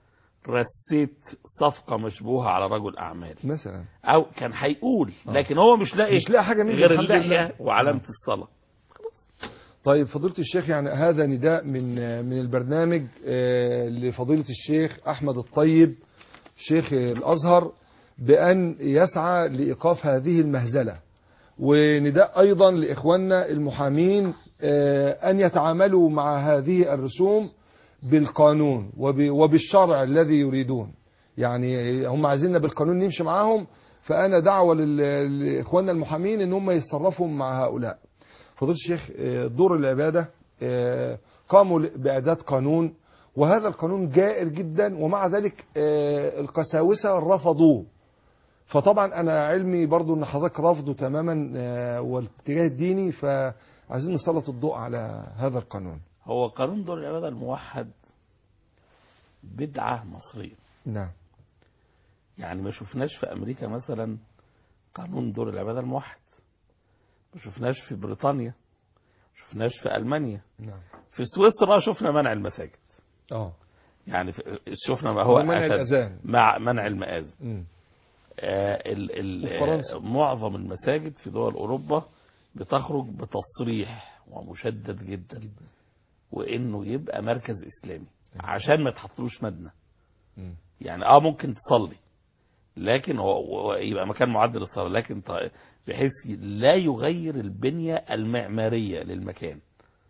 رسيت صفقة مشبوهة على رجل أعمال مثلا أو كان هيقول آه. لكن هو مش لاقي مش لاقي حاجة منه غير الحمد لله. اللحية وعلامة الصلاة طيب فضيلة الشيخ يعني هذا نداء من من البرنامج آه، لفضيلة الشيخ أحمد الطيب شيخ الأزهر بأن يسعى لإيقاف هذه المهزلة ونداء أيضا لإخواننا المحامين آه، أن يتعاملوا مع هذه الرسوم بالقانون وب- وبالشرع الذي يريدون يعني هم عايزيننا بالقانون نمشي معاهم فأنا دعوة لل- لإخواننا المحامين أن هم يتصرفوا مع هؤلاء فضيلة الشيخ آه، دور العبادة آه، قاموا ل- بإعداد قانون وهذا القانون جائر جدا ومع ذلك آه، القساوسة رفضوه فطبعا أنا علمي برضو أن حضرتك رافضه تماما آه، والاتجاه الديني فعايزين نسلط الضوء على هذا القانون هو قانون دور العبادة الموحد بدعة مصرية نعم يعني ما شفناش في أمريكا مثلا قانون دور العبادة الموحد ما شفناش في بريطانيا ما شفناش في ألمانيا نعم في سويسرا شفنا منع المساجد اه يعني في- شفنا ما هو منع أشد الأذان مع منع المآذن مم. آه، ال ال وفرنسا. آه، معظم المساجد في دول أوروبا بتخرج بتصريح ومشدد جدا وإنه يبقى مركز إسلامي عشان ما تحطلوش مدنة مم. يعني اه ممكن تصلي لكن هو هو يبقى مكان معد للصلاة لكن ط- بحيث لا يغير البنية المعمارية للمكان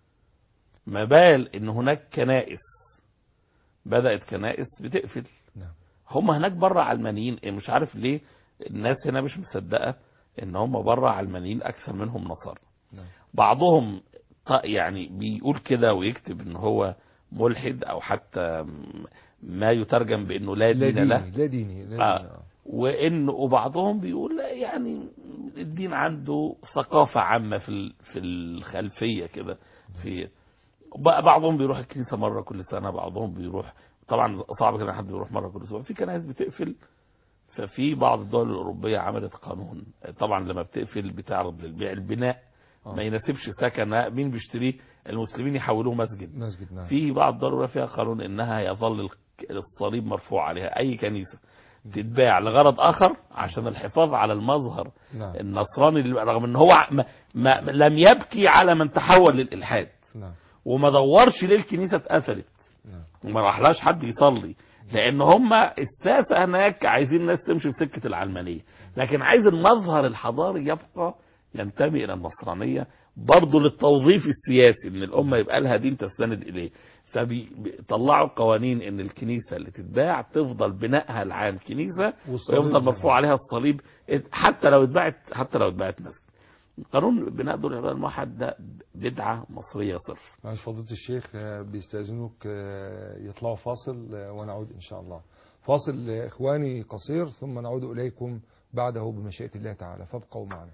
ما بال ان هناك كنائس بدأت كنائس بتقفل نعم. هم هناك بره علمانيين إيه مش عارف ليه الناس هنا مش مصدقة ان هم بره علمانيين اكثر منهم نصارى نعم. بعضهم ط- يعني بيقول كده ويكتب ان هو ملحد او حتى م- ما يترجم بانه لا لا دين له ديني لا ديني لا آه. ديني آه. وان وبعضهم بيقول لا يعني الدين عنده ثقافه عامه في ال- في الخلفيه كده في بقى بعضهم بيروح الكنيسه مره كل سنه بعضهم بيروح طبعا صعب كده حد بيروح مره كل اسبوع في كنائس بتقفل ففي بعض الدول الاوروبيه عملت قانون طبعا لما بتقفل بتعرض للبيع البناء آه. ما يناسبش سكن مين بيشتريه المسلمين يحولوه مسجد مسجد نعم في بعض الضرورة فيها قانون انها يظل الك- الصليب مرفوع عليها اي كنيسة تتباع لغرض اخر عشان الحفاظ على المظهر نعم النصراني اللي- رغم ان هو ما ما لم يبكي على من تحول للالحاد نعم وما دورش ليه الكنيسة اتقفلت نعم وما راحلاش حد يصلي لان هم الساسة هناك عايزين الناس تمشي في سكة العلمانية لكن عايز المظهر الحضاري يبقى ينتمي الى النصرانية برضه للتوظيف السياسي ان الامة يبقى لها دين تستند اليه فبيطلعوا قوانين ان الكنيسة اللي تتباع تفضل بنائها العام كنيسة والصليب ويفضل زي مرفوع ما- عليها الصليب حتى لو اتباعت حتى لو اتباعت مسجد قانون بناء دور العبادة الموحد ده بدعة مصرية صرف معلش فضيلة الشيخ آه، بيستأذنوك آه، يطلعوا فاصل آه، ونعود إن شاء الله فاصل آه، إخواني قصير ثم نعود إليكم بعده بمشيئة الله تعالى فابقوا معنا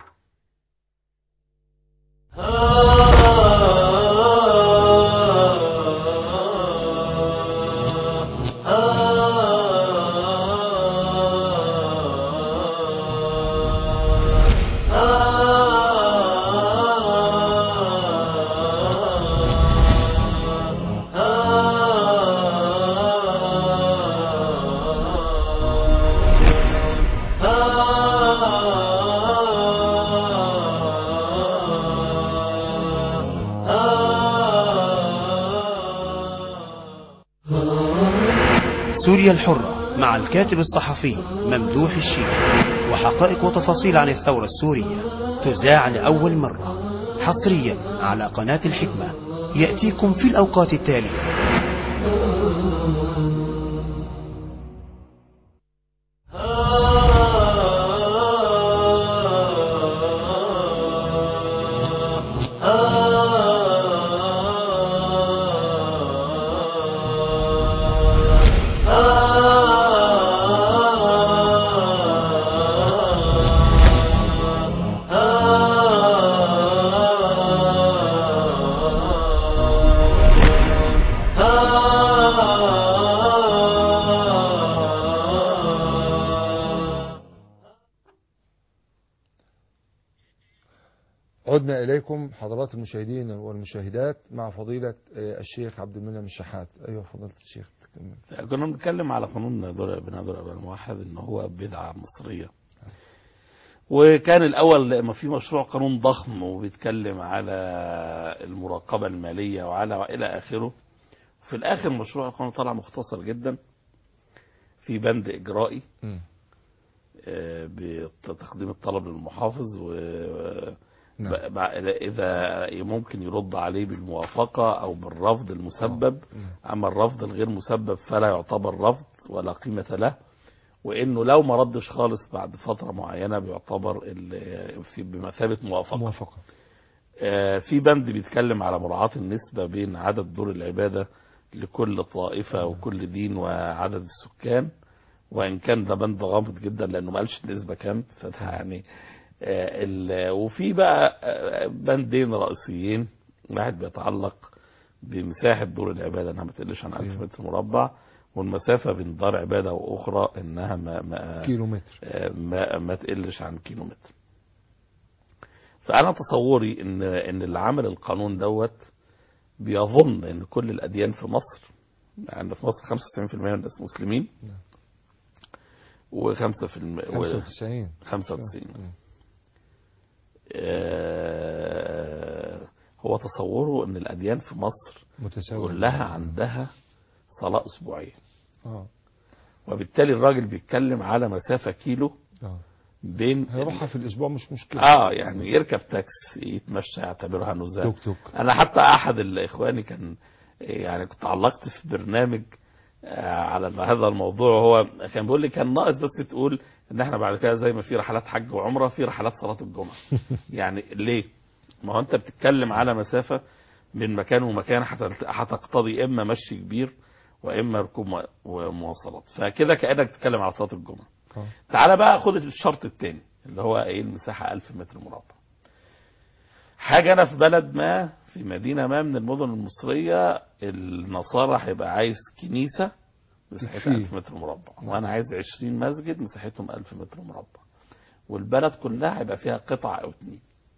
سوريا الحرة مع الكاتب الصحفي ممدوح الشيخ وحقائق وتفاصيل عن الثورة السورية تذاع لأول مرة حصريا على قناة الحكمة يأتيكم في الأوقات التالية عدنا إليكم حضرات المشاهدين والمشاهدات مع فضيلة آه، الشيخ عبد المنعم الشحات أيها فضيلة الشيخ كنا بنتكلم على قانون دور بناء دور الابناء الموحد ان هو بدعه مصريه وكان الاول لما في مشروع قانون ضخم وبيتكلم على المراقبه الماليه وعلى والى اخره في الاخر مشروع القانون طلع مختصر جدا في بند اجرائي مم. آه، بتقديم الطلب للمحافظ و نعم. ب- ب- اذا ممكن يرد عليه بالموافقه او بالرفض المسبب مم. اما الرفض الغير مسبب فلا يعتبر رفض ولا قيمه له وانه لو ما ردش خالص بعد فتره معينه بيعتبر ال- في بمثابه موافقه موافقة آه، في بند بيتكلم على مراعاة النسبة بين عدد دور العبادة لكل طائفة وكل دين وعدد السكان وإن كان ده بند غامض جدا لأنه ما قالش النسبة كام فده يعني آه، ال- وفي بقى آه، بندين رئيسيين واحد بيتعلق بمساحة دور العبادة انها ما تقلش عن 1000 أيوة. متر مربع والمسافة بين دار عبادة وأخرى انها ما, ما كيلو متر ما, ما تقلش عن كيلو متر فانا تصوري ان ان اللي عمل القانون دوت بيظن ان كل الاديان في مصر يعني في مصر 95% من الناس مسلمين نعم. و5 في الم... 95 95 مم. آه، هو تصوره ان الاديان في مصر متساوي كلها عندها صلاه اسبوعيه اه وبالتالي الراجل بيتكلم على مسافه كيلو اه بين هيروحها في الاسبوع مش مشكلة اه يعني يركب تاكسي يتمشى يعتبرها نزهه توك توك انا حتى احد الاخواني كان يعني كنت علقت في برنامج آه، على هذا الموضوع وهو كان بيقول لي كان ناقص بس تقول ان احنا بعد كده زي ما في رحلات حج وعمره في رحلات صلاه الجمعه يعني ليه ما هو انت بتتكلم على مسافه من مكان ومكان هتلت- هتقتضي اما مشي كبير واما ركوب م- ومواصلات فكده كانك بتتكلم على صلاه الجمعه آه. تعالى بقى خد الشرط الثاني اللي هو ايه المساحه 1000 متر مربع حاجه انا في بلد ما في مدينه ما من المدن المصريه النصارى هيبقى عايز كنيسه مساحتها تكفيه. 1000 متر مربع وانا عايز 20 مسجد مساحتهم 1000 متر مربع والبلد كلها هيبقى فيها قطعه او اتنين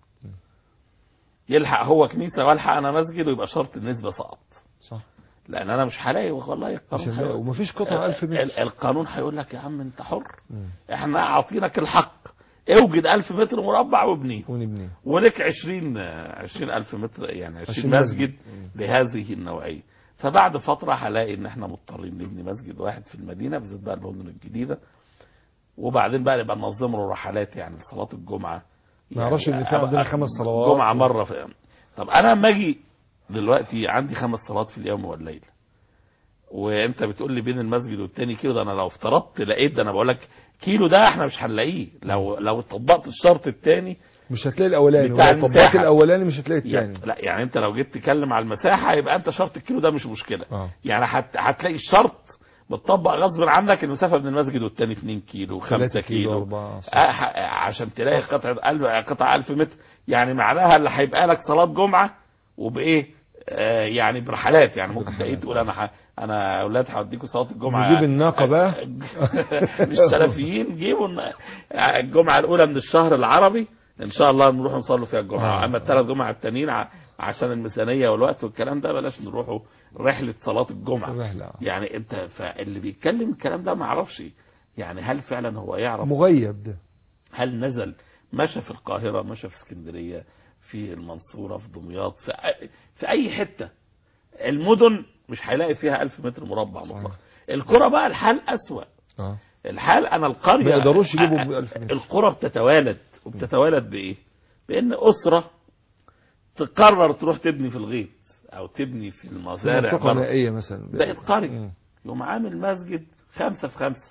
يلحق هو كنيسه والحق انا مسجد ويبقى شرط النسبه سقط صح لان انا مش هلاقي والله مش القانون هنلاقي- هيقول- ومفيش قطعة 1000 ال- متر القانون هيقول لك يا عم انت حر مم. احنا عاطينك الحق اوجد 1000 متر مربع وابنيه ونبني ولك 20 20 ألف متر يعني 20 20 مسجد مسجد. بهذه النوعية فبعد فترة هلاقي ان احنا مضطرين نبني مسجد واحد في المدينة بالذات بقى المدن الجديدة وبعدين بقى نبقى ننظم له رحلات يعني صلاة الجمعة ما يعرفش ان في عندنا خمس صلوات جمعة مرة في طب انا لما اجي دلوقتي عندي خمس صلوات في اليوم والليل وانت بتقول لي بين المسجد والتاني كيلو ده انا لو افترضت لقيت ده انا بقول لك كيلو ده احنا مش هنلاقيه لو لو طبقت الشرط الثاني مش هتلاقي الاولاني بتاع ولو طبقت المساحة. الاولاني مش هتلاقي يعني الثاني لا يعني انت لو جيت تتكلم على المساحه يبقى انت شرط الكيلو ده مش مشكله اه يعني هت... هتلاقي الشرط متطبق غصب عنك المسافه بين المسجد والتاني 2 كيلو 5 3 كيلو, كيلو 4 آه ح- عشان تلاقي قطعه ألف قطعه 1000 متر يعني معناها اللي هيبقى لك صلاه جمعه وبايه آه يعني برحلات يعني ممكن تلاقيه تقول انا ح... انا اولاد هوديكم صلاه الجمعه نجيب الناقة بقى. مش سلفيين جيبوا الن- الجمعه الاولى من الشهر العربي ان شاء الله نروح نصلي فيها الجمعه آه. اما الثلاث جمعه التانيين ع- عشان الميزانيه والوقت والكلام ده بلاش نروحوا رحله صلاه الجمعه الرحلة. يعني انت فاللي بيتكلم الكلام ده ما اعرفش يعني هل فعلا هو يعرف مغيب ده هل نزل مشى في القاهرة مشى في اسكندرية في المنصورة في دمياط في, أي- في أي حتة المدن مش هيلاقي فيها ألف متر مربع صحيح. مطلق القرى بقى الحال أسوأ اه الحال أنا القرية ما يقدروش يجيبوا ب 1000 متر. القرى بتتوالد وبتتوالد بإيه؟ بإن أسرة تقرر تروح تبني في الغيط أو تبني في المزارع منطقة بره. نائية مثلا بقت قرية مم. يقوم عامل مسجد خمسة في خمسة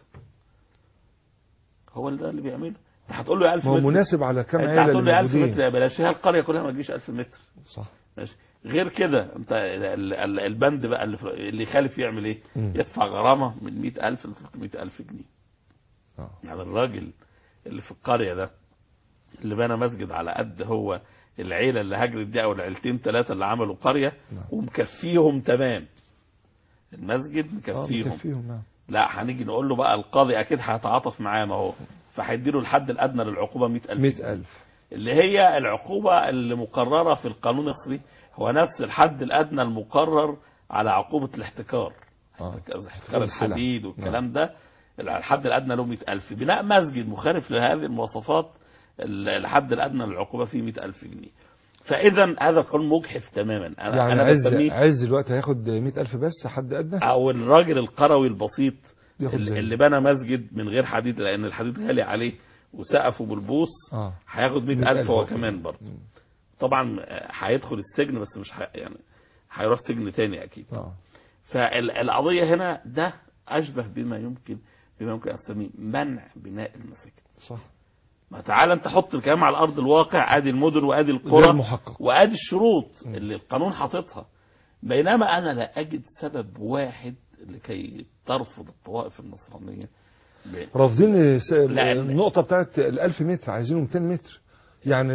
هو اللي ده اللي بيعمله انت هتقول له يا 1000 ما هو متر مناسب على كم انت عيلة هتقول لي 1000 اللي متر موجودين يا بلاش هي القريه كلها ما تجيش 1000 متر صح ماشي غير كده انت ال- ال- البند بقى اللي, في- اللي يخالف يعمل ايه؟ مم. يدفع غرامه من 100000 ل 300000 جنيه اه يعني الراجل اللي في القريه ده اللي بنى مسجد على قد هو العيله اللي هاجرت دي او العيلتين ثلاثه اللي عملوا قريه نعم. ومكفيهم تمام المسجد اه مكفيهم مكفيهم نعم لا هنيجي نقول له بقى القاضي اكيد هيتعاطف معاه ما هو فهيديله الحد الادنى للعقوبه 100000 100000 اللي هي العقوبة اللي مقررة في القانون المصري هو نفس الحد الأدنى المقرر على عقوبة الاحتكار آه. احتكار السلع. الحديد والكلام ده الحد الادنى له 100000 بناء مسجد مخالف لهذه المواصفات ال- الحد الادنى للعقوبه فيه 100000 جنيه فاذا هذا القانون مجحف تماما انا يعني انا عز بسميه عز الوقت هياخد 100000 بس حد ادنى او الراجل القروي البسيط ياخد اللي, زي اللي بنى مسجد من غير حديد لان الحديد غالي عليه وسقفه بالبوص اه هياخد 100000 100,000 هو هو كمان برضه طبعا آه، هيدخل السجن بس مش ح... يعني هيروح سجن تاني اكيد اه فالقضيه هنا ده اشبه بما يمكن بما يمكن ان اسميه منع بناء المساجد صح ما تعالى انت حط الكلام على ارض الواقع ادي المدن وادي غير القرى محقق وادي الشروط اللي القانون حاططها بينما انا لا اجد سبب واحد لكي ترفض الطوائف النصرانيه ب- رافضين س- لأن- النقطة بتاعت ال 1000 متر عايزينه 200 متر يعني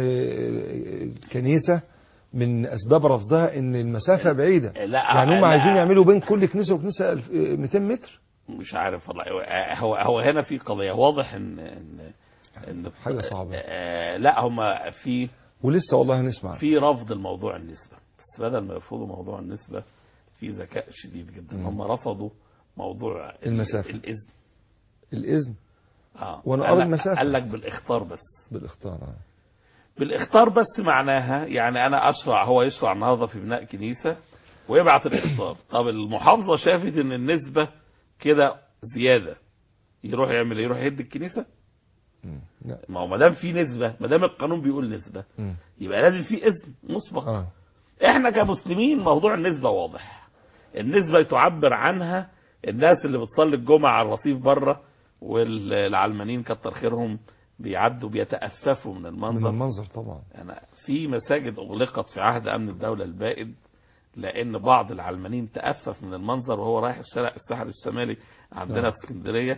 الكنيسة من أسباب رفضها إن المسافة بعيدة لا يعني هم لا، عايزين يعملوا بين كل كنيسة وكنيسة ألف- 200 متر مش عارف والله هو هو هنا في قضيه واضح ان ان ان حاجة صعبة. آه، لا هم في ولسه والله هنسمع في رفض الموضوع النسبة بس بدل ما يرفضوا موضوع النسبة في ذكاء شديد جدا مم. هم رفضوا موضوع ال- المسافة. الإذن الإذن اه وأنا قال أرى لك- المسافة. قال لك بالإخطار بس بالاختار آه. بالإخطار بس معناها يعني أنا أشرع هو يشرع النهارده في بناء كنيسة ويبعت الإخطار طب المحافظة شافت إن النسبة كده زيادة يروح يعمل إيه؟ يروح يهد الكنيسة مم. لا ما هو ما دام في نسبة ما دام القانون بيقول نسبة مم. يبقى لازم في إذن مسبق اه احنا كمسلمين موضوع النسبة واضح النسبة تعبر عنها الناس اللي بتصلي الجمعة على الرصيف بره والعلمانيين كتر خيرهم بيعدوا بيتأففوا من من المنظر المنظر طبعا أنا في مساجد أغلقت في عهد أمن الدولة البائد لأن بعض العلمانيين تأفف من المنظر وهو رايح الشارع الساحل الشمالي عندنا نعم. في اسكندرية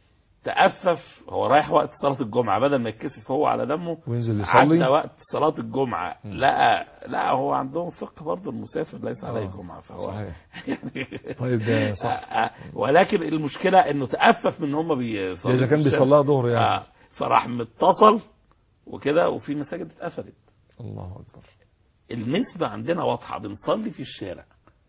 تأفف هو رايح وقت صلاة الجمعة بدل ما يتكسف هو على دمه وينزل عدى يصلي وقت صلاة الجمعة مم. لا لا هو عندهم فقه برضه المسافر ليس عليه آه. جمعة فهو صحيح يعني طيب ده صح آه، آه، ولكن المشكلة انه تأفف من ان هم بيصلوا إذا كان في الشارع. بيصليها ظهر يعني آه، فراح متصل وكده وفي مساجد اتقفلت الله أكبر النسبة عندنا واضحة بنصلي في الشارع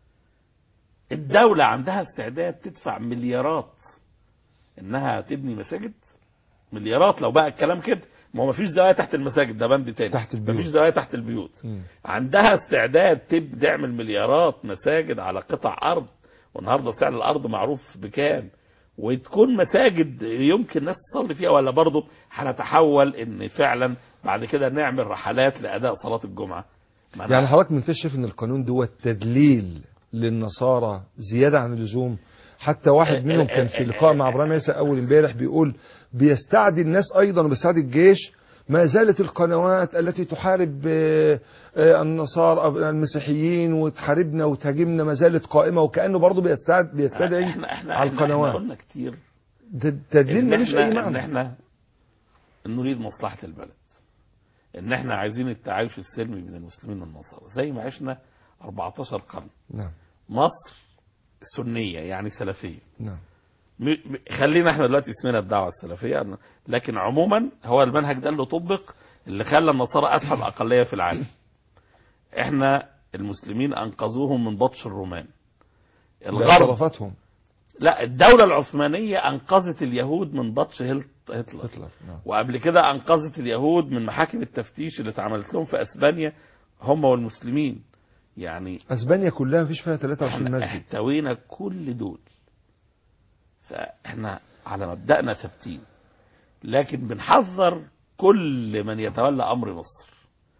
الدولة عندها استعداد تدفع مليارات انها تبني مساجد مليارات لو بقى الكلام كده ما هو مفيش زوايا تحت المساجد ده بند تاني تحت البيوت. مفيش زوايا تحت البيوت مم. عندها استعداد تب- تعمل مليارات مساجد على قطع ارض والنهارده سعر الارض معروف بكام وتكون مساجد يمكن الناس تصلي فيها ولا برضه هنتحول ان فعلا بعد كده نعمل رحلات لاداء صلاه الجمعه ما أنا- يعني حضرتك من شايف ان القانون دوت تدليل للنصارى زياده عن اللزوم حتى واحد منهم كان في لقاء مع ابراهيم عيسى اول امبارح بيقول بيستعدي الناس ايضا وبيستعدي الجيش ما زالت القنوات التي تحارب آه، آه، النصارى المسيحيين وتحاربنا وتهاجمنا ما زالت قائمه وكانه برضه بيستعد بيستدعي احنا احنا على احنا, احنا القنوات قلنا كتير ده تدليل ان ملوش احنا اي ان معنى احنا نريد مصلحه البلد ان احنا عايزين التعايش السلمي بين المسلمين والنصارى زي ما عشنا 14 قرن نعم مصر سنيه يعني سلفيه نعم م- م- خلينا احنا دلوقتي اسمنا الدعوه السلفيه أنا- لكن عموما هو المنهج ده اللي طبق اللي خلى النصارى اسحب اقليه في العالم احنا المسلمين انقذوهم من بطش الرومان الغرب باعترافاتهم لا الدوله العثمانيه انقذت اليهود من بطش هيل- هتلر هتلر نعم وقبل كده انقذت اليهود من محاكم التفتيش اللي اتعملت لهم في اسبانيا هم والمسلمين يعني اسبانيا كلها مفيش فيها 23 احنا مسجد احتوينا كل دول فاحنا على مبدأنا ثابتين لكن بنحذر كل من يتولى امر مصر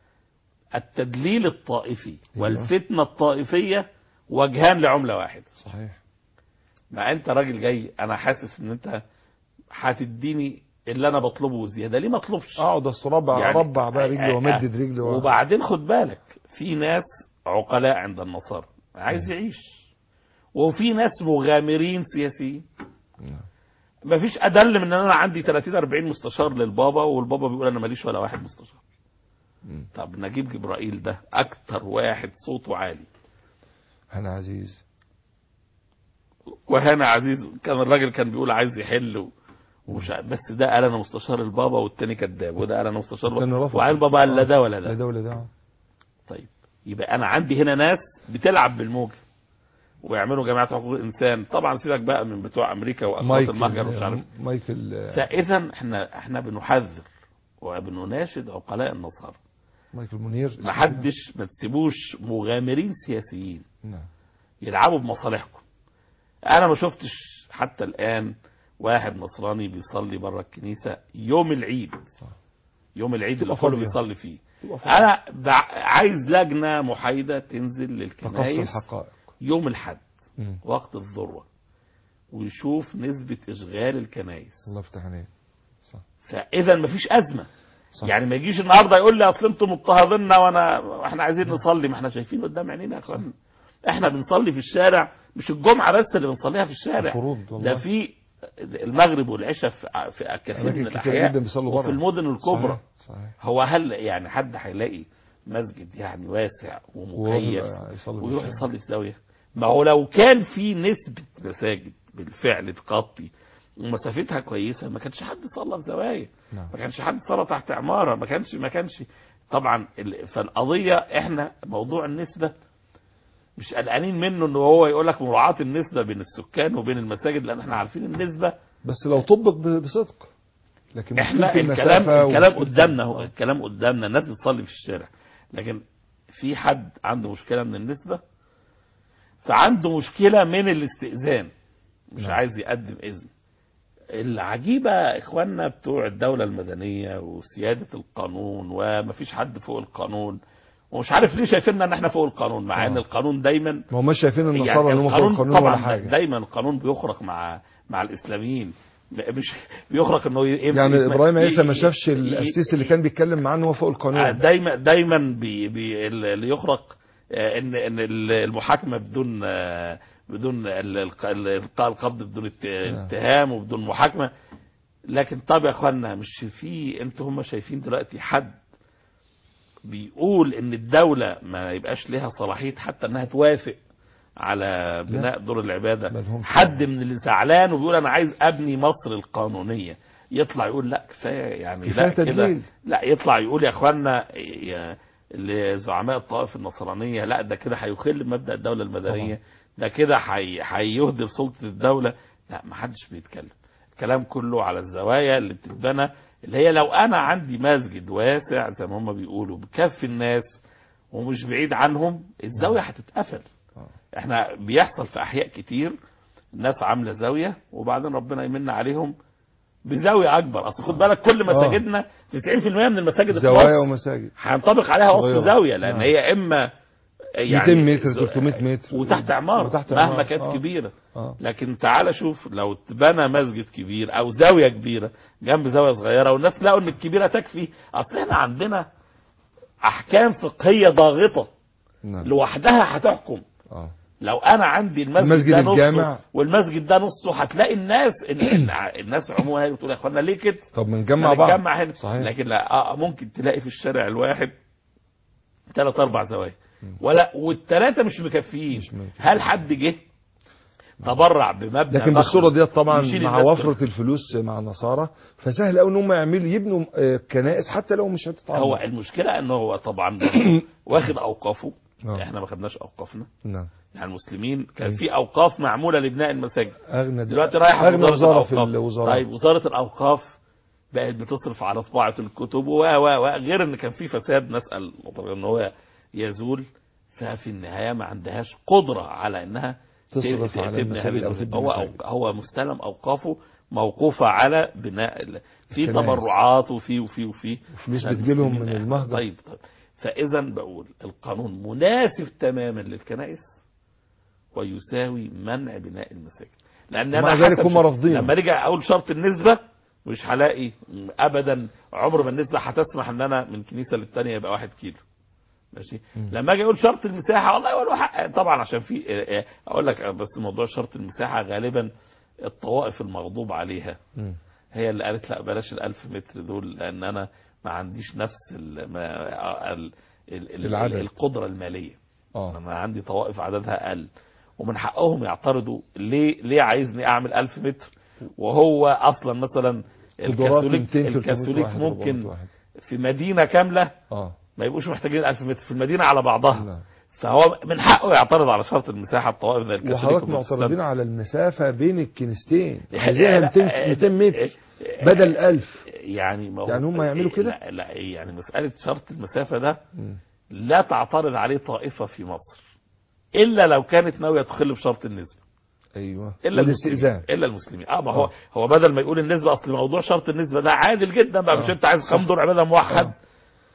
التدليل الطائفي والفتنة الطائفية وجهان لعملة واحدة صحيح ما انت راجل جاي انا حاسس ان انت هتديني اللي انا بطلبه زياده ليه ما اطلبش اقعد الصرابع يعني- اربع بقى رجلي آه، وامدد رجلي و... وبعدين خد بالك في ناس عقلاء عند النصارى عايز يعيش وفي ناس مغامرين سياسيين نعم. مفيش ادل من ان انا عندي 30 40 مستشار للبابا والبابا بيقول انا ماليش ولا واحد مستشار مم. طب نجيب جبرائيل ده اكتر واحد صوته عالي انا عزيز وهنا عزيز كان الراجل كان بيقول عايز يحل و... ومش عارف- بس ده قال انا مستشار البابا والتاني كذاب وده قال انا مستشار التاني البابا رفض. وعين بابا قال لا ده ولا لا ده ده ولا ده طيب يبقى انا عندي هنا ناس بتلعب بالموجه ويعملوا جماعه حقوق الانسان طبعا سيبك بقى من بتوع امريكا واخوات المهجر ومش عارف مايكل مايكل فاذا احنا احنا بنحذر وبنناشد عقلاء النصارى مايكل منير ما حدش ما تسيبوش مغامرين سياسيين نعم يلعبوا بمصالحكم انا ما شفتش حتى الان واحد نصراني بيصلي بره الكنيسه يوم العيد يوم العيد اللي تبقى كله فاضية. بيصلي فيه تبقى فاضية. انا بع- عايز لجنه محايده تنزل تقصي للكنائس الحقائق يوم الحد مم. وقت الذروه ويشوف نسبه اشغال الكنائس الله يفتح عليك فاذا مفيش ازمه صح. يعني ما يجيش النهارده يقول لي اصل انتم مضطهديننا وانا احنا عايزين نصلي ما احنا شايفين قدام عينينا يا اخوانا احنا بنصلي في الشارع مش الجمعه بس اللي بنصليها في الشارع فروض والله ده في المغرب والعشاء في في كثير أماكن من كتير الاحياء جدا بيصلوا وفي بره. المدن الكبرى صحيح صحيح هو هل يعني حد هيلاقي مسجد يعني واسع ومكيف وهو يصلي ويروح بالشارع. يصلي في زاويه ما هو لو كان في نسبه مساجد بالفعل تغطي ومسافتها كويسه ما كانش حد صلى في زوايا نعم ما كانش حد صلى تحت عماره ما كانش ما كانش طبعا ال- فالقضيه احنا موضوع النسبه مش قلقانين منه ان هو يقول لك مراعاه النسبه بين السكان وبين المساجد لان احنا عارفين النسبه بس لو طبق ب- بصدق لكن احنا مشكلة الكلام المسافة الكلام ومشكلة- قدامنا هو الكلام قدامنا الناس بتصلي في الشارع لكن في حد عنده مشكله من النسبه فعنده مشكله من الاستئذان مش نعم. عايز يقدم اذن العجيبه اخواننا بتوع الدوله المدنيه وسياده القانون ومفيش حد فوق القانون ومش عارف ليه شايفيننا ان احنا فوق القانون مع ان آه. القانون دايما ما هماش شايفين النصارى يعني ان هم فوق القانون القانون ولا طبعا حاجة دايما القانون بيخرق مع مع الاسلاميين مش بيخرق انه ي- يعني ابراهيم عيسى ما ي- شافش ي- القسيس اللي كان بيتكلم معاه ان هو فوق آه، القانون دايما دايما بي بي اللي يخرق آه، ان ان المحاكمه بدون آه، بدون ال- الق- ال- القاء القبض بدون ات- اتهام وبدون محاكمه لكن طب يا اخوانا مش في انتوا هم شايفين دلوقتي حد بيقول ان الدوله ما يبقاش لها صلاحيه حتى انها توافق على بناء دور العباده ملهمش حد من اللي زعلان وبيقول انا عايز ابني مصر القانونيه يطلع يقول لا كفايه يعني كفاية لا كده تدليل. لا يطلع يقول يا اخوانا يا- لزعماء الطائف النصرانيه لا ده كده هيخل بمبدا الدوله المدنيه ده كده هي- هيهدر سلطه الدوله لا ما حدش بيتكلم الكلام كله على الزوايا اللي بتتبنى اللي هي لو انا عندي مسجد واسع زي ما هم بيقولوا بكفي الناس ومش بعيد عنهم الزاويه هتتقفل آه. احنا بيحصل في احياء كتير الناس عامله زاويه وبعدين ربنا يمن عليهم بزاويه اكبر اصل خد بالك كل مساجدنا 90% من المساجد في زوايا مصر ومساجد هينطبق عليها وصف صغيرة. زاويه لان نعم. هي اما يعني 200 متر 300 متر وتحت عماره وتحت مهما عمارة. كانت آه. كبيره اه لكن تعال شوف لو اتبنى مسجد كبير او زاويه كبيره جنب زاويه صغيره والناس لقوا ان الكبيره تكفي اصل احنا عندنا احكام فقهيه ضاغطه نعم لوحدها هتحكم اه لو انا عندي المسجد, المسجد ده نصه الجامع. والمسجد ده نصه هتلاقي الناس ال- ال- الناس عموما بتقول يا اخوانا ليه كده؟ طب ما نجمع بعض نتجمع هنا صحيح. لكن لا آه ممكن تلاقي في الشارع الواحد ثلاث اربع زوايا ولا والثلاثه مش مكفيين مش مكفيين. هل حد جه تبرع بمبنى لكن ضخم بالصوره ديت طبعا يشيل مع الناس وفره الفلوس مع النصارى فسهل قوي ان هم يعملوا يبنوا آه، كنائس حتى لو مش هتتعمر هو المشكله ان هو طبعا برضه واخد اوقافه آه. احنا ما خدناش اوقافنا نعم يعني المسلمين كان في اوقاف معموله لبناء المساجد اغنى دلوقتي رايحه اغنى وزاره وزاره في الاوقاف الوزارات طيب وزاره الاوقاف بقت بتصرف على طباعه الكتب و و و غير ان كان في فساد نسال ان هو يزول ففي النهايه ما عندهاش قدره على انها تصرف ت- على تبني المساجد هذه أو المساجد. تبني هو مساجد. أو- هو مستلم اوقافه موقوفه على بناء ال- في الكنائس. تبرعات وفي وفي وفي وفلوس إحنا بتجيلهم المسلمين- من المهجر. طيب طيب فاذا بقول القانون مناسب تماما للكنائس ويساوي منع بناء المساجد لان ومع انا ذلك حسب هم شر- رافضينه. لما رجع اقول شرط النسبه مش هلاقي ابدا عمر ما النسبه هتسمح ان انا من كنيسه للتانيه يبقى واحد كيلو ماشي لما اجي اقول شرط المساحه والله يقولوا حق طبعا عشان في اه، اه، اقول لك بس موضوع شرط المساحه غالبا الطوائف المغضوب عليها مم. هي اللي قالت لا بلاش الألف متر دول لأن أنا ما عنديش نفس ال ما ال ال ال العدد. القدرة المالية اه أنا عندي طوائف عددها أقل ومن حقهم يعترضوا ليه ليه عايزني أعمل ألف متر وهو أصلا مثلا قدرات الكاثوليك 200 300 الكاثوليك واحد، ممكن 400 واحد. في مدينة كاملة اه ما يبقوش محتاجين ألف متر في المدينة على بعضها لا. فهو من حقه يعترض على شرط المساحه الطوائف زي الكاثوليك وحضرتك والبروتستانت. معترضين على المسافة بين الكنيستين لا، عايزينها لا، 200 200 متر آه، بدل 1000 يعني ما هو يعني هم يعملوا كده؟ لا, لا يعني مساله شرط المسافه ده مم. لا تعترض عليه طائفه في مصر الا لو كانت ناويه تخل بشرط النسبه ايوه الا والاستئذان المسلمين الا المسلمين اه ما هو هو بدل ما يقول النسبه اصل موضوع شرط النسبه ده عادل جدا بقى مش آه. انت عايز كام دور عباده موحد آه.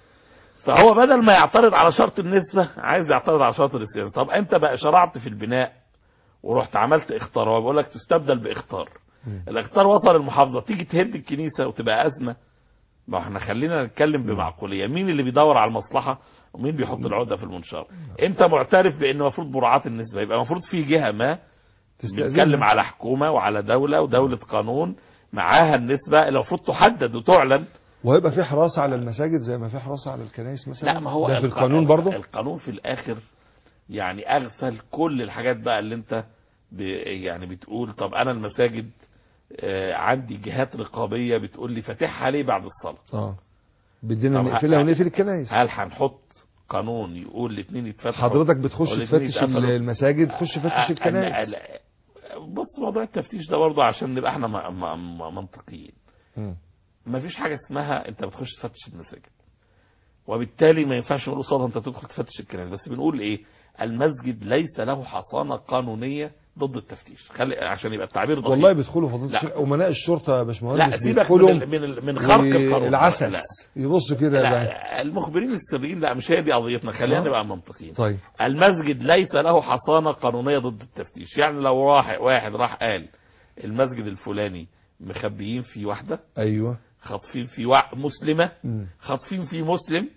فهو بدل ما يعترض على شرط النسبه عايز يعترض على شرط الاستئذان طب انت بقى شرعت في البناء ورحت عملت اختار هو بيقول لك تستبدل باختار مم. الاختار وصل المحافظه تيجي تهد الكنيسه وتبقى ازمه ما احنا خلينا نتكلم بمعقوليه مين اللي بيدور على المصلحه ومين بيحط العقده في المنشار انت معترف بان المفروض مراعاه النسبه يبقى المفروض في جهه ما تستأذن بنتكلم على حكومه وعلى دوله ودوله قانون معاها النسبه اللي المفروض تحدد وتعلن وهيبقى في حراسة على المساجد زي ما في حراسة على الكنائس مثلا لا ما هو ده في الق- القانون برضه القانون في الاخر يعني اغفل كل الحاجات بقى اللي انت ب يعني بتقول طب انا المساجد آه، عندي جهات رقابيه بتقول لي فاتحها ليه بعد الصلاه اه بدينا طب نقفلها ه- ونقفل الكنائس هل هنحط قانون يقول الاثنين يتفتحوا حضرتك بتخش والاتنين تفتش يتقفلوا؟ المساجد تخش تفتش آه، الكنائس أنا- بص موضوع التفتيش ده برضه عشان نبقى احنا م- م- م- منطقيين مم. ما فيش حاجه اسمها انت بتخش تفتش المساجد وبالتالي ما ينفعش نقول قصادها انت تدخل تفتش الكنائس بس بنقول ايه المسجد ليس له حصانه قانونيه ضد التفتيش خلي عشان يبقى التعبير دقيق والله بيدخلوا فضيله لا. الشيخ امناء الشرطه يا باشمهندس لا سيبك بيدخلوا من ال- من ال- من خرق القانون العسل لا. يبص كده بقى. لا المخبرين السريين لا مش هي دي قضيتنا خلينا آه. نبقى منطقيين طيب المسجد ليس له حصانة قانونية ضد التفتيش يعني لو راح واحد راح قال المسجد الفلاني مخبيين فيه واحدة ايوه خاطفين فيه وا- مسلمة مم. خاطفين فيه مسلم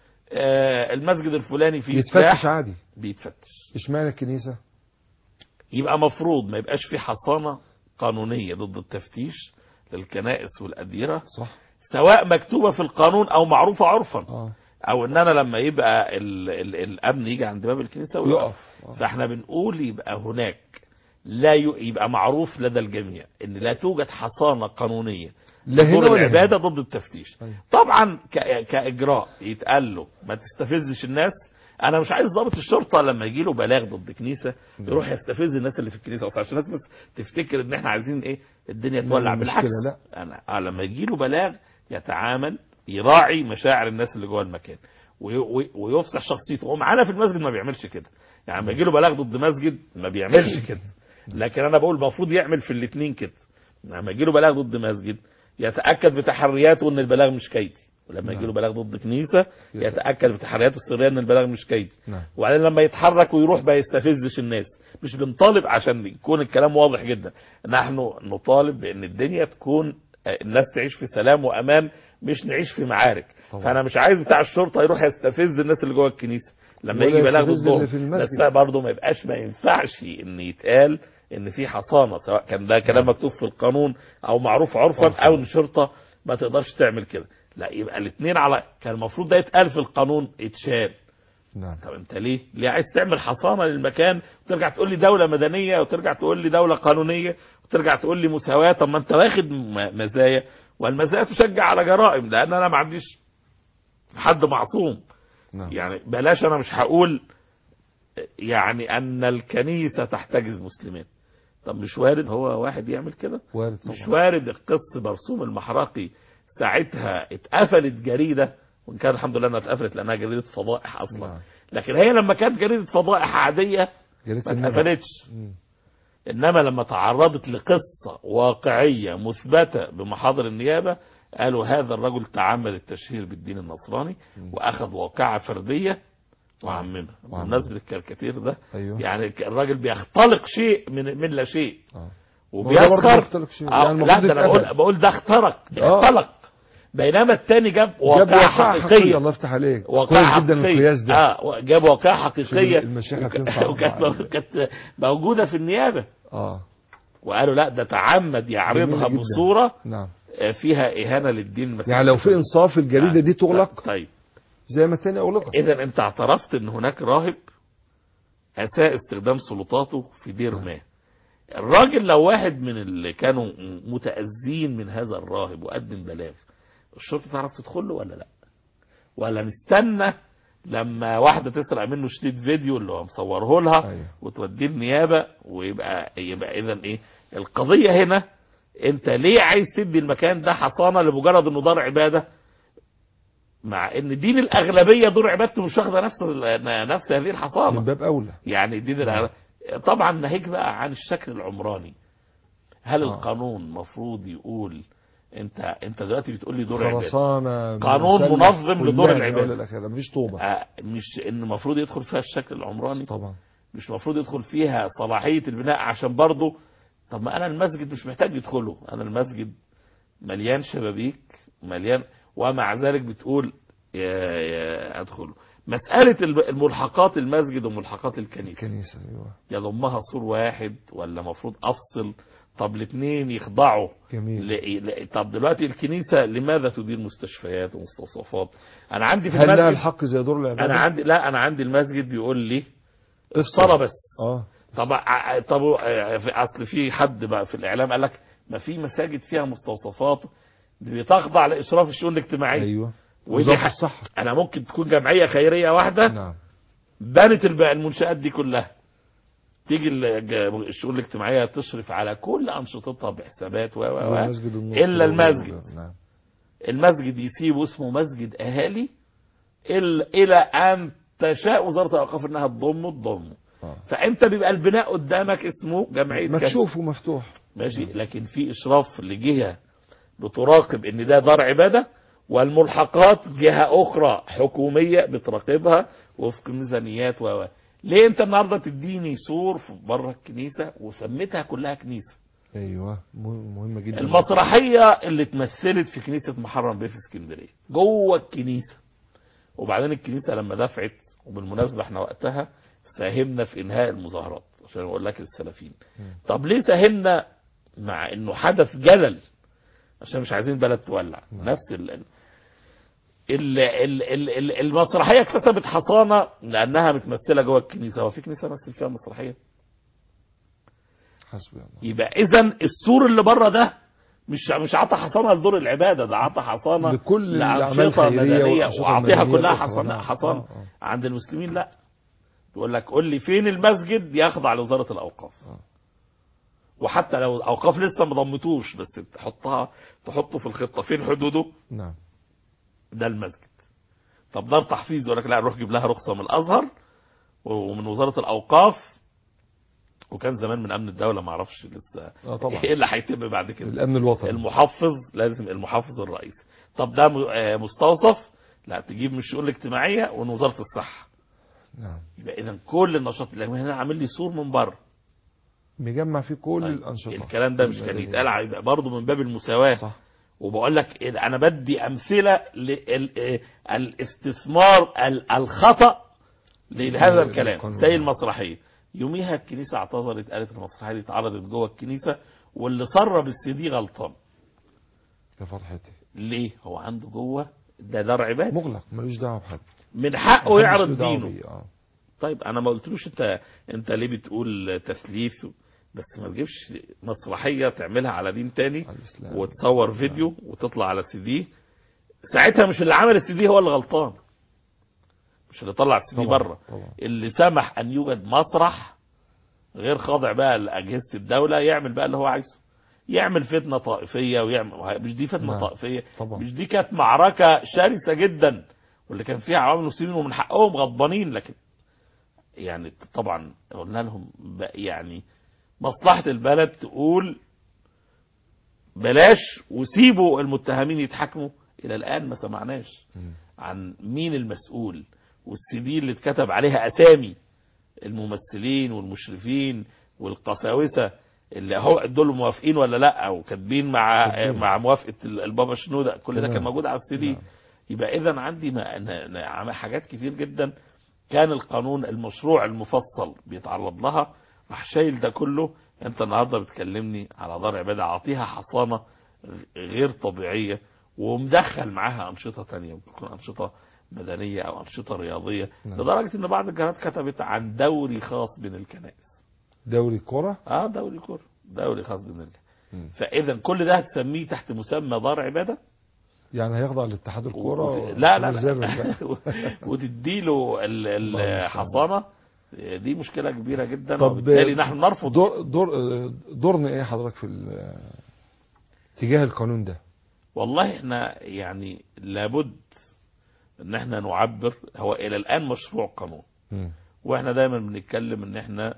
آه المسجد الفلاني فيه يتفتش سلاح عادي بيتفتش اشمعنى الكنيسه يبقى مفروض ما يبقاش في حصانة قانونية ضد التفتيش للكنائس والأديرة صح سواء مكتوبة في القانون أو معروفة عرفا اه او ان انا لما يبقى ال ال الامن يجي عند باب الكنيسه ويقف يقف آه. فاحنا بنقول يبقى هناك لا ي- يبقى معروف لدى الجميع ان لا توجد حصانه قانونيه لا هنا دور ولا العباده ضد التفتيش أيوة. طبعا ك- كاجراء يتقال له ما تستفزش الناس انا مش عايز ضابط الشرطه لما يجي له بلاغ ضد كنيسه يروح يستفز الناس اللي في الكنيسه اصلا عشان الناس بس تفتكر ان احنا عايزين ايه الدنيا تولع مشكلة، بالعكس لا. انا آه لما يجي له بلاغ يتعامل يراعي مشاعر الناس اللي جوه المكان وي- وي- ويفسح شخصيته ومعانا في المسجد ما بيعملش كده يعني لما يجي له بلاغ ضد مسجد ما بيعملش كده لكن انا بقول المفروض يعمل في الاثنين كده لما يجي له بلاغ ضد مسجد يتاكد بتحرياته ان البلاغ مش كيدي ولما يجي له بلاغ ضد كنيسه يتاكد بتحرياته السريه ان البلاغ مش كيدي نعم وبعدين لما يتحرك ويروح ما يستفزش الناس مش بنطالب عشان يكون الكلام واضح جدا نحن نطالب بان الدنيا تكون آه، الناس تعيش في سلام وامان مش نعيش في معارك طبعا. فانا مش عايز بتاع الشرطه يروح يستفز الناس اللي جوه الكنيسه لما ولا يجي بلاغ يستفز ضدهم اللي في المسجد. بس برضه ما يبقاش ما ينفعش ان يتقال ان في حصانه سواء كان ده كلام مكتوب في القانون او معروف عرفا او ان الشرطه ما تقدرش تعمل كده لا يبقى الاثنين على كان المفروض ده يتقال في القانون اتشال نعم طب انت ليه؟ ليه عايز تعمل حصانه للمكان وترجع تقول لي دوله مدنيه وترجع تقول لي دوله قانونيه وترجع تقول لي مساواه طب ما انت واخد م- مزايا والمزايا تشجع على جرائم لان انا ما عنديش حد معصوم نعم يعني بلاش انا مش هقول يعني ان الكنيسه تحتجز مسلمين طب مش وارد هو واحد يعمل كده وارد مش طبعا وارد قص برسوم المحرقي ساعتها اتقفلت جريده وان كان الحمد لله انها اتقفلت لانها جريده فضائح اصلا نعم. لكن هي لما كانت جريده فضائح عاديه جريدة ما النبأ. اتقفلتش مم. انما لما تعرضت لقصه واقعيه مثبته بمحاضر النيابه قالوا هذا الرجل تعمد التشهير بالدين النصراني واخذ واقعه فرديه وعممها وعممها. بمناسبه الكاريكاتير ده ايوه يعني الراجل بيختلق شيء من من لا شيء اه ما هو ده برضه وبيسخر بيختلق شيء. آه، يعني لا المفروض ده انا يتقفل. بقول بقول ده اخترق آه. اختلق بينما التاني جاب جاب واقعة واقعة حقيقية حقيقية الله يفتح عليك واقعة كويس جدا حقيقية القياس ده اه جاب واقعة حقيقية المشيخة وك- تنفع وكانت مع- كانت موجودة في النيابة اه وقالوا لا ده تعمد يعرضها جميلة جدا. بصورة نعم آه، فيها إهانة للدين المسيحي يعني لو في انصاف الجريدة دي تغلق طيب زي ما التاني اغلقت إذا أنت اعترفت أن هناك راهب أساء استخدام سلطاته في دير ما الراجل لو واحد من اللي كانوا متأذين من هذا الراهب وقدم بلاغ الشرطة تعرف تدخل له ولا لا ولا نستنى لما واحده تسرق منه شريط فيديو اللي هو مصوره لها أيوة. وتوديه النيابه ويبقى يبقى اذا ايه القضيه هنا انت ليه عايز تدي المكان ده حصانه لمجرد انه دار عباده مع ان دين الاغلبيه دور عبادته مش واخده نفس ال- نفس هذه من الحصانه باب اولى يعني دين الأغلبية طبعا ناهيك بقى عن الشكل العمراني هل آه. القانون مفروض يقول انت انت دلوقتي بتقول لي دور عباده خرسانه قانون مسلح منظم لدور كلها من العبادة. أولى لآخرها، مفيش طوبه آه، مش ان المفروض يدخل فيها الشكل العمراني طبعا مش المفروض يدخل فيها صلاحيه البناء عشان برضه طب ما انا المسجد مش محتاج يدخله انا المسجد مليان شبابيك مليان ومع ذلك بتقول يا يا ادخله مساله الب- الملحقات المسجد وملحقات الكنيسه الكنيسه ايوه يضمها سور واحد ولا مفروض افصل طب الاثنين يخضعوا جميل ل... ل... طب دلوقتي الكنيسه لماذا تدير مستشفيات ومستوصفات انا عندي في هل لها المسجد الحق زي دور العباده انا عندي لا انا عندي المسجد بيقول لي الصلاه بس اه طب ع- طب آه، في- اصل في حد بقى في الاعلام قال لك ما في مساجد فيها مستوصفات بتخضع لاشراف الشؤون الاجتماعيه ايوه ودي وزاره ح- الصحه انا ممكن تكون جمعيه خيريه واحده نعم بنت الب- المنشآت دي كلها تيجي الج- الشؤون الاجتماعية تشرف على كل أنشطتها بحسابات و و زي و مسجد النور إلا كده المسجد. نعم المسجد يسيبه اسمه مسجد أهالي إل- إلى أن تشاء وزارة الأوقاف إنها تضمه تضمه آه. فأنت بيبقى البناء قدامك اسمه جمعية كذا. مكشوف ومفتوح ماشي لكن في إشراف لجهة بتراقب إن ده دار عبادة والملحقات جهة أخرى حكومية بتراقبها وفق ميزانيات و و. ليه أنت النهاردة تديني سور في بره الكنيسة وسميتها كلها كنيسة ايوه مهم- مهمه جدا المسرحية اللي اتمثلت في كنيسة محرم بيه في اسكندرية جوه الكنيسة وبعدين الكنيسة لما دفعت وبالمناسبة احنا وقتها ساهمنا في انهاء المظاهرات عشان اقول لك السلفيين طب ليه ساهمنا مع انه حدث جلل عشان مش عايزين بلد تولع نفس ال ال ال ال ال ال المسرحية اكتسبت حصانة لأنها متمثلة جوه الكنيسة هو في كنيسة مثل فيها مسرحية حسبي الله يبقى اذا السور اللي بره ده مش مش عطى حصانه لدور العباده ده عطى حصانه لكل الأعمال لأنشطة الخيرية مدنية والأنشطة واعطيها المدنية كلها الأخرى. حصانه نعم. حصانه آه، آه. عند المسلمين لا يقول لك قول لي فين المسجد يخضع لوزاره الاوقاف آه. وحتى لو الاوقاف لسه ما ضمتوش بس تحطها تحطه في الخطه فين حدوده نعم ده المسجد طب دار تحفيظ يقول لك لا روح جيب لها رخصه من الازهر ومن وزاره الاوقاف وكان زمان من امن الدوله ما اعرفش لسه اه طبعا ايه اللي هيتم بعد كده الامن الوطني المحفظ لازم المحفظ الرئيسي طب ده م- آه، مستوصف لا تجيب من الشؤون الاجتماعيه ومن وزاره الصحه نعم يبقى اذا كل النشاط اللي هنا عامل لي سور من بره مجمع فيه كل طيب، الانشطه الكلام ده مش كان المدنية. يتقال ع- يبقى برضه من باب المساواه صح وبقول لك إيه، انا بدي امثله للاستثمار الخطا لهذا لل- الكلام للقانون. زي المسرحيه يوميها الكنيسه اعتذرت قالت المسرحيه دي اتعرضت جوه الكنيسه واللي سرب السي دي غلطان يا فرحتي ليه هو عنده جوه ده دار عباده مغلق ملوش دعوه بحد من حقه محدش يعرض له دعوة دينه بيه، اه طيب انا ما قلتلوش انت انت ليه بتقول تثليث بس ما تجيبش مسرحيه تعملها على دين تاني على الاسلام وتصور فيديو وتطلع على سي دي ساعتها مش اللي عمل السي دي هو اللي غلطان مش اللي طلع السي دي طبعا بره طبعا اللي سمح ان يوجد مسرح غير خاضع بقى لاجهزه الدوله يعمل بقى اللي هو عايزه يعمل فتنه طائفيه ويعمل مش دي فتنه نعم. طائفيه طبعا مش دي كانت معركة شرسة جدا واللي كان فيها عوام مسلمين ومن حقهم غضبانين لكن يعني طبعا قلنا لهم بقى يعني مصلحة البلد تقول بلاش وسيبوا المتهمين يتحاكموا إلى الآن ما سمعناش مم. عن مين المسؤول والسي دي اللي اتكتب عليها أسامي الممثلين والمشرفين والقساوسة اللي هو دول موافقين ولا لا او كاتبين مع كاتبين. مع موافقه البابا شنودة كل ده تمام. كان موجود على السي دي نعم. يبقى اذا عندي ما- ن- ن- حاجات كتير جدا كان القانون المشروع المفصل بيتعرض لها راح شايل ده كله انت النهارده بتكلمني على دار عباده اعطيها حصانه غ- غير طبيعيه ومدخل معاها انشطه تانية ممكن تكون انشطه مدنيه او انشطه رياضيه نعم. لدرجه ان بعض الجهات كتبت عن دوري خاص بين الكنائس دوري كرة اه دوري كوره دوري خاص بين الكنائس مم. فاذا كل ده هتسميه تحت مسمى دار عباده يعني هيخضع لاتحاد الكوره وت- لا لا, عامل زي لا. الرجال. وتديله ال- الله الحصانه دي مشكله كبيره جدا طب وبالتالي نحن نرفض دور دور دورنا ايه حضرتك في ال- تجاه القانون ده والله احنا يعني لابد ان احنا نعبر هو الى الان مشروع قانون مم. واحنا دايما بنتكلم ان احنا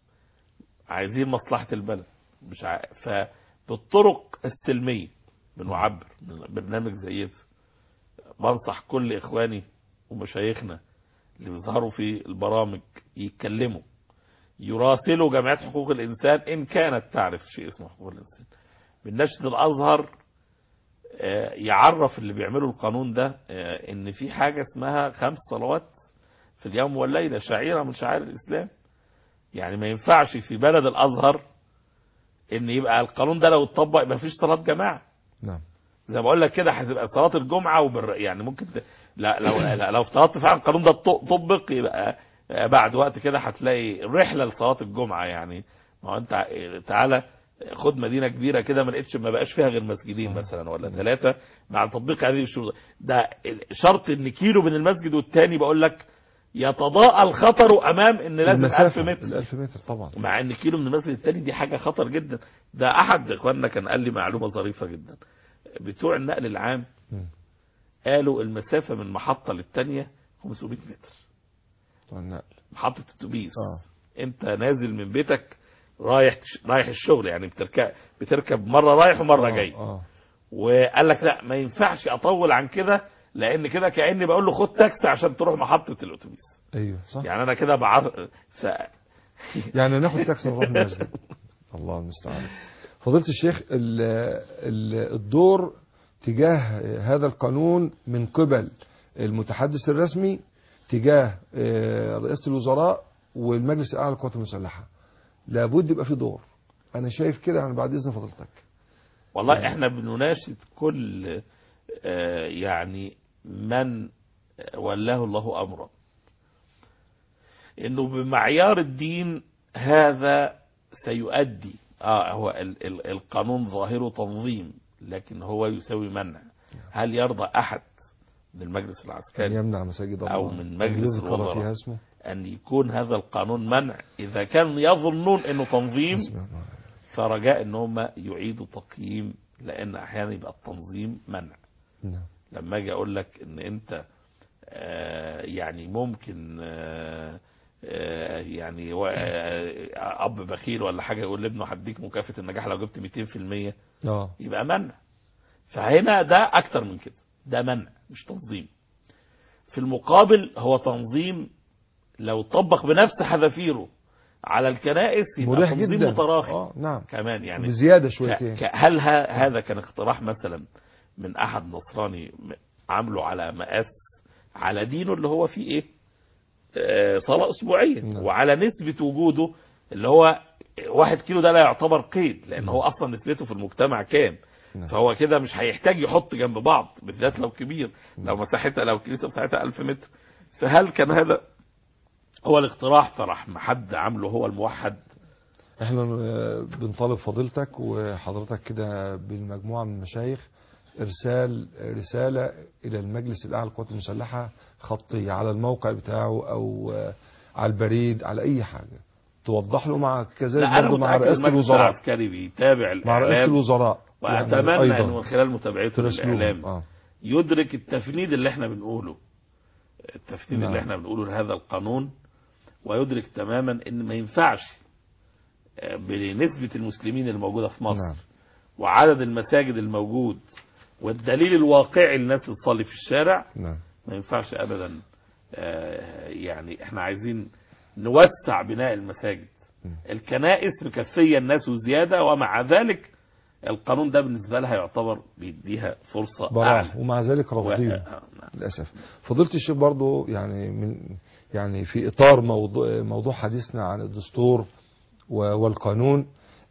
عايزين مصلحة البلد مش ع... فبالطرق السلمية بنعبر من برنامج زي ده بنصح كل اخواني ومشايخنا اللي بيظهروا في البرامج يتكلموا يراسلوا جمعيات حقوق الانسان ان كانت تعرف شيء اسمه حقوق الانسان بالنشد الازهر آه، يعرف اللي بيعملوا القانون ده آه، ان في حاجة اسمها خمس صلوات في اليوم والليلة شعيرة من شعائر الإسلام يعني ما ينفعش في بلد الأزهر إن يبقى القانون ده لو اتطبق ما فيش صلاة جماعة نعم زي ما بقول لك كده هتبقى صلاة الجمعة وبر يعني ممكن ت... لا لو لا لو افترضت فعلا القانون ده ط- طبق يبقى بعد وقت كده هتلاقي رحلة لصلاة الجمعة يعني ما هو انت تعالى خد مدينة كبيرة كده ما لقيتش ما بقاش فيها غير مسجدين مثلا ولا ثلاثة مع تطبيق هذه الشروط ده شرط ان كيلو من المسجد والتاني بقول لك يتضاءل الخطر امام ان لازم 1000 المسافة متر ال 1000 متر طبعا مع ان كيلو من المسجد التاني دي حاجة خطر جدا ده احد اخواننا كان قال لي معلومة ظريفة جدا بتوع النقل العام مم. قالوا المسافة من محطة للتانية 500 متر طبعا النقل محطة اتوبيس اه انت نازل من بيتك رايح رايح الشغل يعني بتركب بتركب مرة رايح ومرة آه، جاي اه وقال لك لا ما ينفعش اطول عن كده لان كده كاني بقول له خد تاكسي عشان تروح محطة الاتوبيس ايوه صح يعني انا كده بعرف ف... يعني ناخد تاكسي نروح المسجد الله المستعان فضيلة الشيخ ال- ال- الدور تجاه هذا القانون من قبل المتحدث الرسمي تجاه آه، رئاسة الوزراء والمجلس الأعلى للقوات المسلحة لابد يبقى في دور أنا شايف كده يعني بعد إذن فضيلتك والله احنا بنناشد كل آه، يعني من ولاه الله امرا انه بمعيار الدين هذا سيؤدي اه هو ال ال القانون ظاهره تنظيم لكن هو يساوي منع هل يرضى احد من المجلس أن العسكري يمنع مساجد الله أو من مجلس يذكر الوزراء. فيها اسمه ان يكون هذا القانون منع اذا كانوا يظنون انه تنظيم اسمه. فرجاء ان هم يعيدوا تقييم لان احيانا يبقى التنظيم منع نعم لما اجي اقول لك ان انت آه، يعني ممكن آه، آه، يعني و- آه، اب بخيل ولا حاجه يقول لابنه هديك مكافاه النجاح لو جبت 200% اه يبقى منع فهنا ده اكتر من كده ده منع مش تنظيم في المقابل هو تنظيم لو طبق بنفس حذافيره على الكنائس يبقى مريح تنظيم جدا متراخي اه نعم كمان يعني بزيادة ك- شويتين ك- هل ه- هذا كان اقتراح مثلا من احد نصراني م- عامله على مقاس على دينه اللي هو فيه ايه آه، صلاة اسبوعية نعم. وعلى نسبة وجوده اللي هو واحد كيلو ده لا يعتبر قيد لان هو اصلا نسبته في المجتمع كام نعم. فهو كده مش هيحتاج يحط جنب بعض بالذات لو كبير لو مساحتها لو كنيسه مساحتها 1000 متر فهل كان هذا هو الاقتراح فراح حد عامله هو الموحد احنا آه، بنطالب فضيلتك وحضرتك كده بالمجموعة من المشايخ ارسال رسالة الى المجلس الاعلى للقوات المسلحة خطية على الموقع بتاعه او آه، على البريد على اي حاجة توضح له مع كذلك لا انا برضه مع متاكد رئاسة المجلس الوزراء العسكري بيتابع مع رئاسة الاعلام الوزراء واتمنى يعني انه ايضا من خلال متابعته ترسلوهم. للاعلام اه يدرك التفنيد اللي احنا بنقوله التفنيد نعم. اللي احنا بنقوله لهذا القانون ويدرك تماما ان ما ينفعش آه، بنسبة المسلمين الموجودة في مصر نعم وعدد المساجد الموجود والدليل الواقعي للناس اللي تصلي في الشارع نعم ما ينفعش ابدا آه، يعني احنا عايزين نوسع بناء المساجد م. الكنائس مكفية الناس وزيادة ومع ذلك القانون ده بالنسبة لها يعتبر بيديها فرصة براح أعلى ومع ذلك و- رافضين آه، نعم. للأسف فضيلة الشيخ برضو يعني من يعني في إطار موضوع, موضوع حديثنا عن الدستور و- والقانون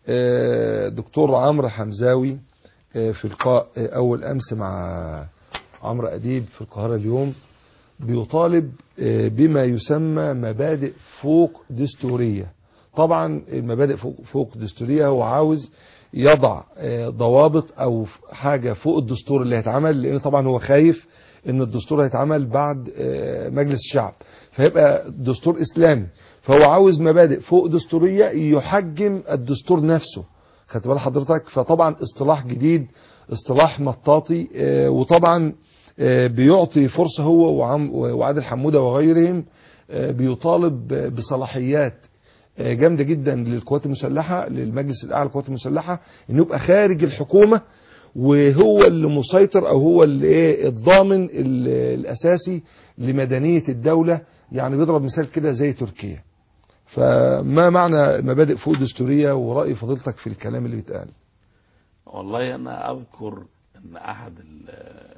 آه، دكتور عمرو حمزاوي آه، في لقاء آه، أول أمس مع عمرو أديب في القاهرة اليوم بيطالب آه، بما يسمى مبادئ فوق دستورية طبعا المبادئ فوق, فوق دستورية هو عاوز يضع آه، ضوابط او حاجه فوق الدستور اللي هيتعمل لان طبعا هو خايف ان الدستور هيتعمل بعد آه، مجلس الشعب فيبقى دستور اسلامي فهو عاوز مبادئ فوق دستوريه يحجم الدستور نفسه خدت بال حضرتك فطبعا اصطلاح جديد اصطلاح مطاطي آه، وطبعا آه، بيعطي فرصه هو وعم- وعادل حموده وغيرهم آه، بيطالب بصلاحيات آه، جامده جدا للقوات المسلحه للمجلس الاعلى للقوات المسلحه انه يبقى خارج الحكومه وهو اللي مسيطر او هو اللي ايه الضامن ال- الاساسي لمدنيه الدوله يعني بيضرب مثال كده زي تركيا فما معنى مبادئ فوق دستوريه وراي فضيلتك في الكلام اللي بيتقال والله انا اذكر ان احد ال-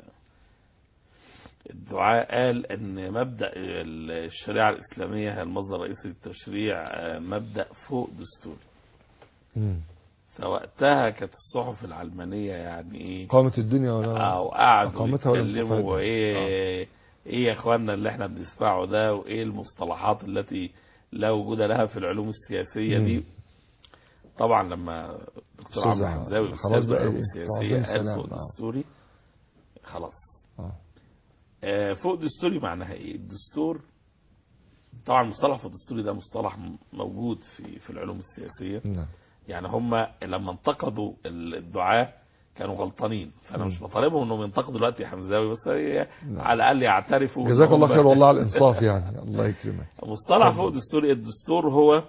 الدعاء قال ان مبدا الشريعه الاسلاميه هي المصدر الرئيسي للتشريع آه، مبدا فوق دستوري فوقتها كانت الصحف العلمانيه يعني ايه قامت الدنيا ولا او قعدوا أقامتها ولا يتكلموا انتقادها؟ ايه ايه يا اخوانا اللي احنا بنسمعه ده وايه المصطلحات التي لا وجود لها في العلوم السياسيه مم. دي طبعا لما الدكتور أستاذ عمرو حمزاوي خلاص الاستاذ بقى العلوم إيه، تعظيم السياسيه قال السلام، فوق آه. دستوري خلاص آه. آه، فوق دستوري معناها ايه الدستور طبعا مصطلح فوق دستوري ده مصطلح م- موجود في في العلوم السياسيه نعم يعني هم لما انتقدوا الدعاة كانوا غلطانين فانا مش بطالبهم انهم ينتقدوا دلوقتي حمزاوي بس هي نعم. على الاقل يعترفوا إن جزاك الله هم- خير والله على الانصاف يعني الله يكرمك مصطلح فوق دستوري الدستور هو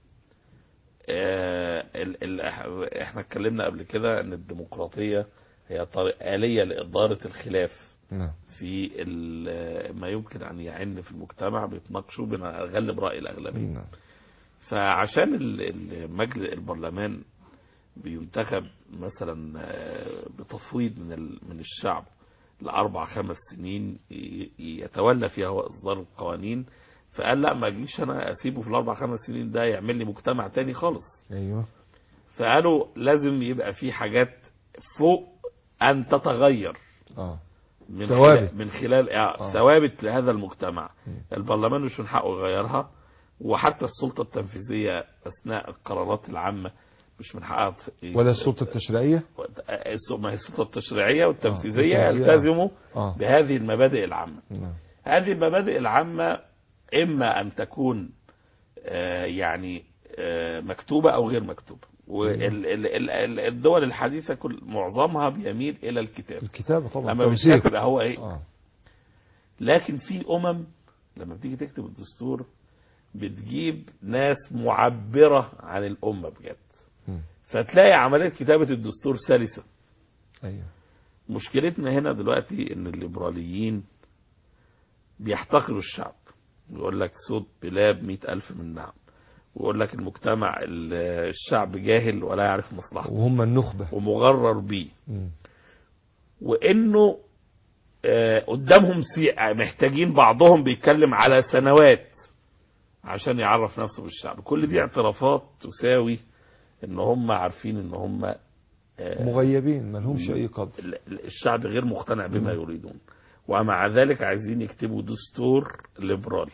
آه ال ال احنا اتكلمنا قبل كده ان الديمقراطيه هي طريقه آلية لإدارة الخلاف نعم في ال- ما يمكن أن يعن في المجتمع بيتناقشوا بنغلب رأي الأغلبية نعم فعشان ال- المجلس البرلمان بينتخب مثلا آه، بتفويض من ال- من الشعب لأربع خمس سنين ي- يتولى فيها هو إصدار القوانين فقال لا ما اجيش انا اسيبه في الاربع خمس سنين ده يعمل لي مجتمع تاني خالص ايوه فقالوا لازم يبقى في حاجات فوق ان تتغير اه من ثوابت. خلال من خلال آه، آه. ثوابت لهذا المجتمع م. البرلمان مش من حقه يغيرها وحتى السلطة التنفيذية أثناء القرارات العامة مش من حقها ت- ولا السلطه التشريعيه الس- ما هي السلطة التشريعية والتنفيذية آه، التنفيذية. يلتزموا اه بهذه المبادئ العامة نعم هذه المبادئ العامة إما أن تكون آه، يعني آه، مكتوبة أو غير مكتوبة والدول الحديثة كل معظمها بيميل إلى الكتاب الكتابه طبعا لما توثيق. بتكتب هو إيه اه لكن في أمم لما بتيجي تكتب الدستور بتجيب ناس معبرة عن الأمة بجد مم. فتلاقي عملية كتابة الدستور سلسة ايوه مشكلتنا هنا دلوقتي ان الليبراليين بيحتقروا الشعب يقول لك صوت بلاد مئة ألف من نعم ويقول لك المجتمع ال- الشعب جاهل ولا يعرف مصلحته وهم النخبه ومغرر بيه مم. وانه آه، قدامهم سي... محتاجين بعضهم بيتكلم على سنوات عشان يعرف نفسه بالشعب كل دي اعترافات تساوي ان هم عارفين ان هم آه، مغيبين ما لهمش اي قدر ال- ال- الشعب غير مقتنع بما يريدون ومع ذلك عايزين يكتبوا دستور ليبرالي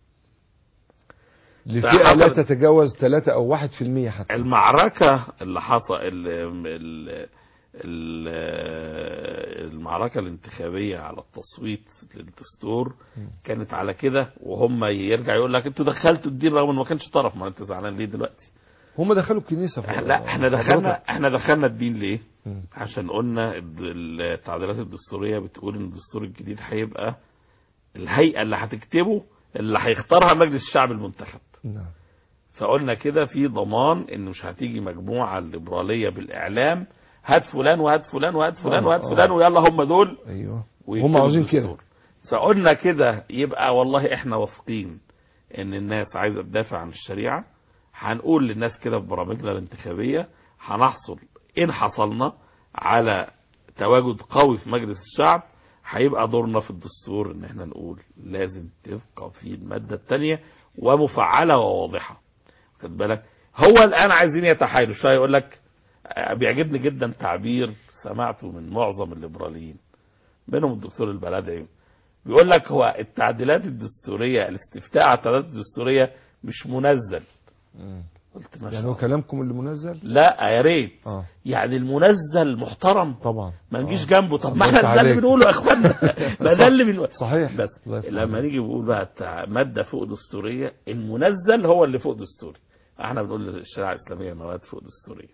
لفئه فحصلت- لا تتجاوز 3 او 1% حتى المعركة اللي حصل ال- ال- ال- المعركة الانتخابية على التصويت للدستور كانت على كده وهم يرجع يقول لك انتوا دخلتوا الدين رغم انه ما كانش طرف ما انت زعلان ليه دلوقتي هم دخلوا الكنيسه في- لا احنا حضرتك. دخلنا احنا دخلنا الدين ليه مم. عشان قلنا الد- التعديلات الدستورية بتقول ان الدستور الجديد هيبقى الهيئة اللي هتكتبه اللي هيختارها مجلس الشعب المنتخب نعم فقلنا كده في ضمان ان مش هتيجي مجموعة ليبرالية بالاعلام هات فلان وهات فلان وهات فلان آه، وهات آه. فلان ويلا هم دول ايوه ويكتبوا هم عاوزين كده الدستور. فقلنا كده يبقى والله احنا واثقين ان الناس عايزه تدافع عن الشريعه هنقول للناس كده في برامجنا الانتخابيه هنحصل ان حصلنا على تواجد قوي في مجلس الشعب هيبقى دورنا في الدستور ان احنا نقول لازم تبقى في الماده الثانيه ومفعله وواضحه خد بالك هو الان عايزين يتحايلوا شويه يقول لك آه، بيعجبني جدا تعبير سمعته من معظم الليبراليين منهم الدكتور البلدعي بيقول لك هو التعديلات الدستوريه الاستفتاء على التعديلات الدستوريه مش منزل مم. قلت ما يعني شاء هو الله كلامكم اللي منزل لا يا ريت اه يعني المنزل محترم طبعا ما نجيش آه. جنبه طب ما الله احنا ده اللي عليك. بنقوله يا اخوانا ما ده اللي بنقوله صحيح بس الله يفتح لما عليك. نيجي بنقول بقى بتاع ماده فوق دستوريه المنزل هو اللي فوق دستوري احنا بنقول للشريعه الاسلاميه مواد فوق دستوريه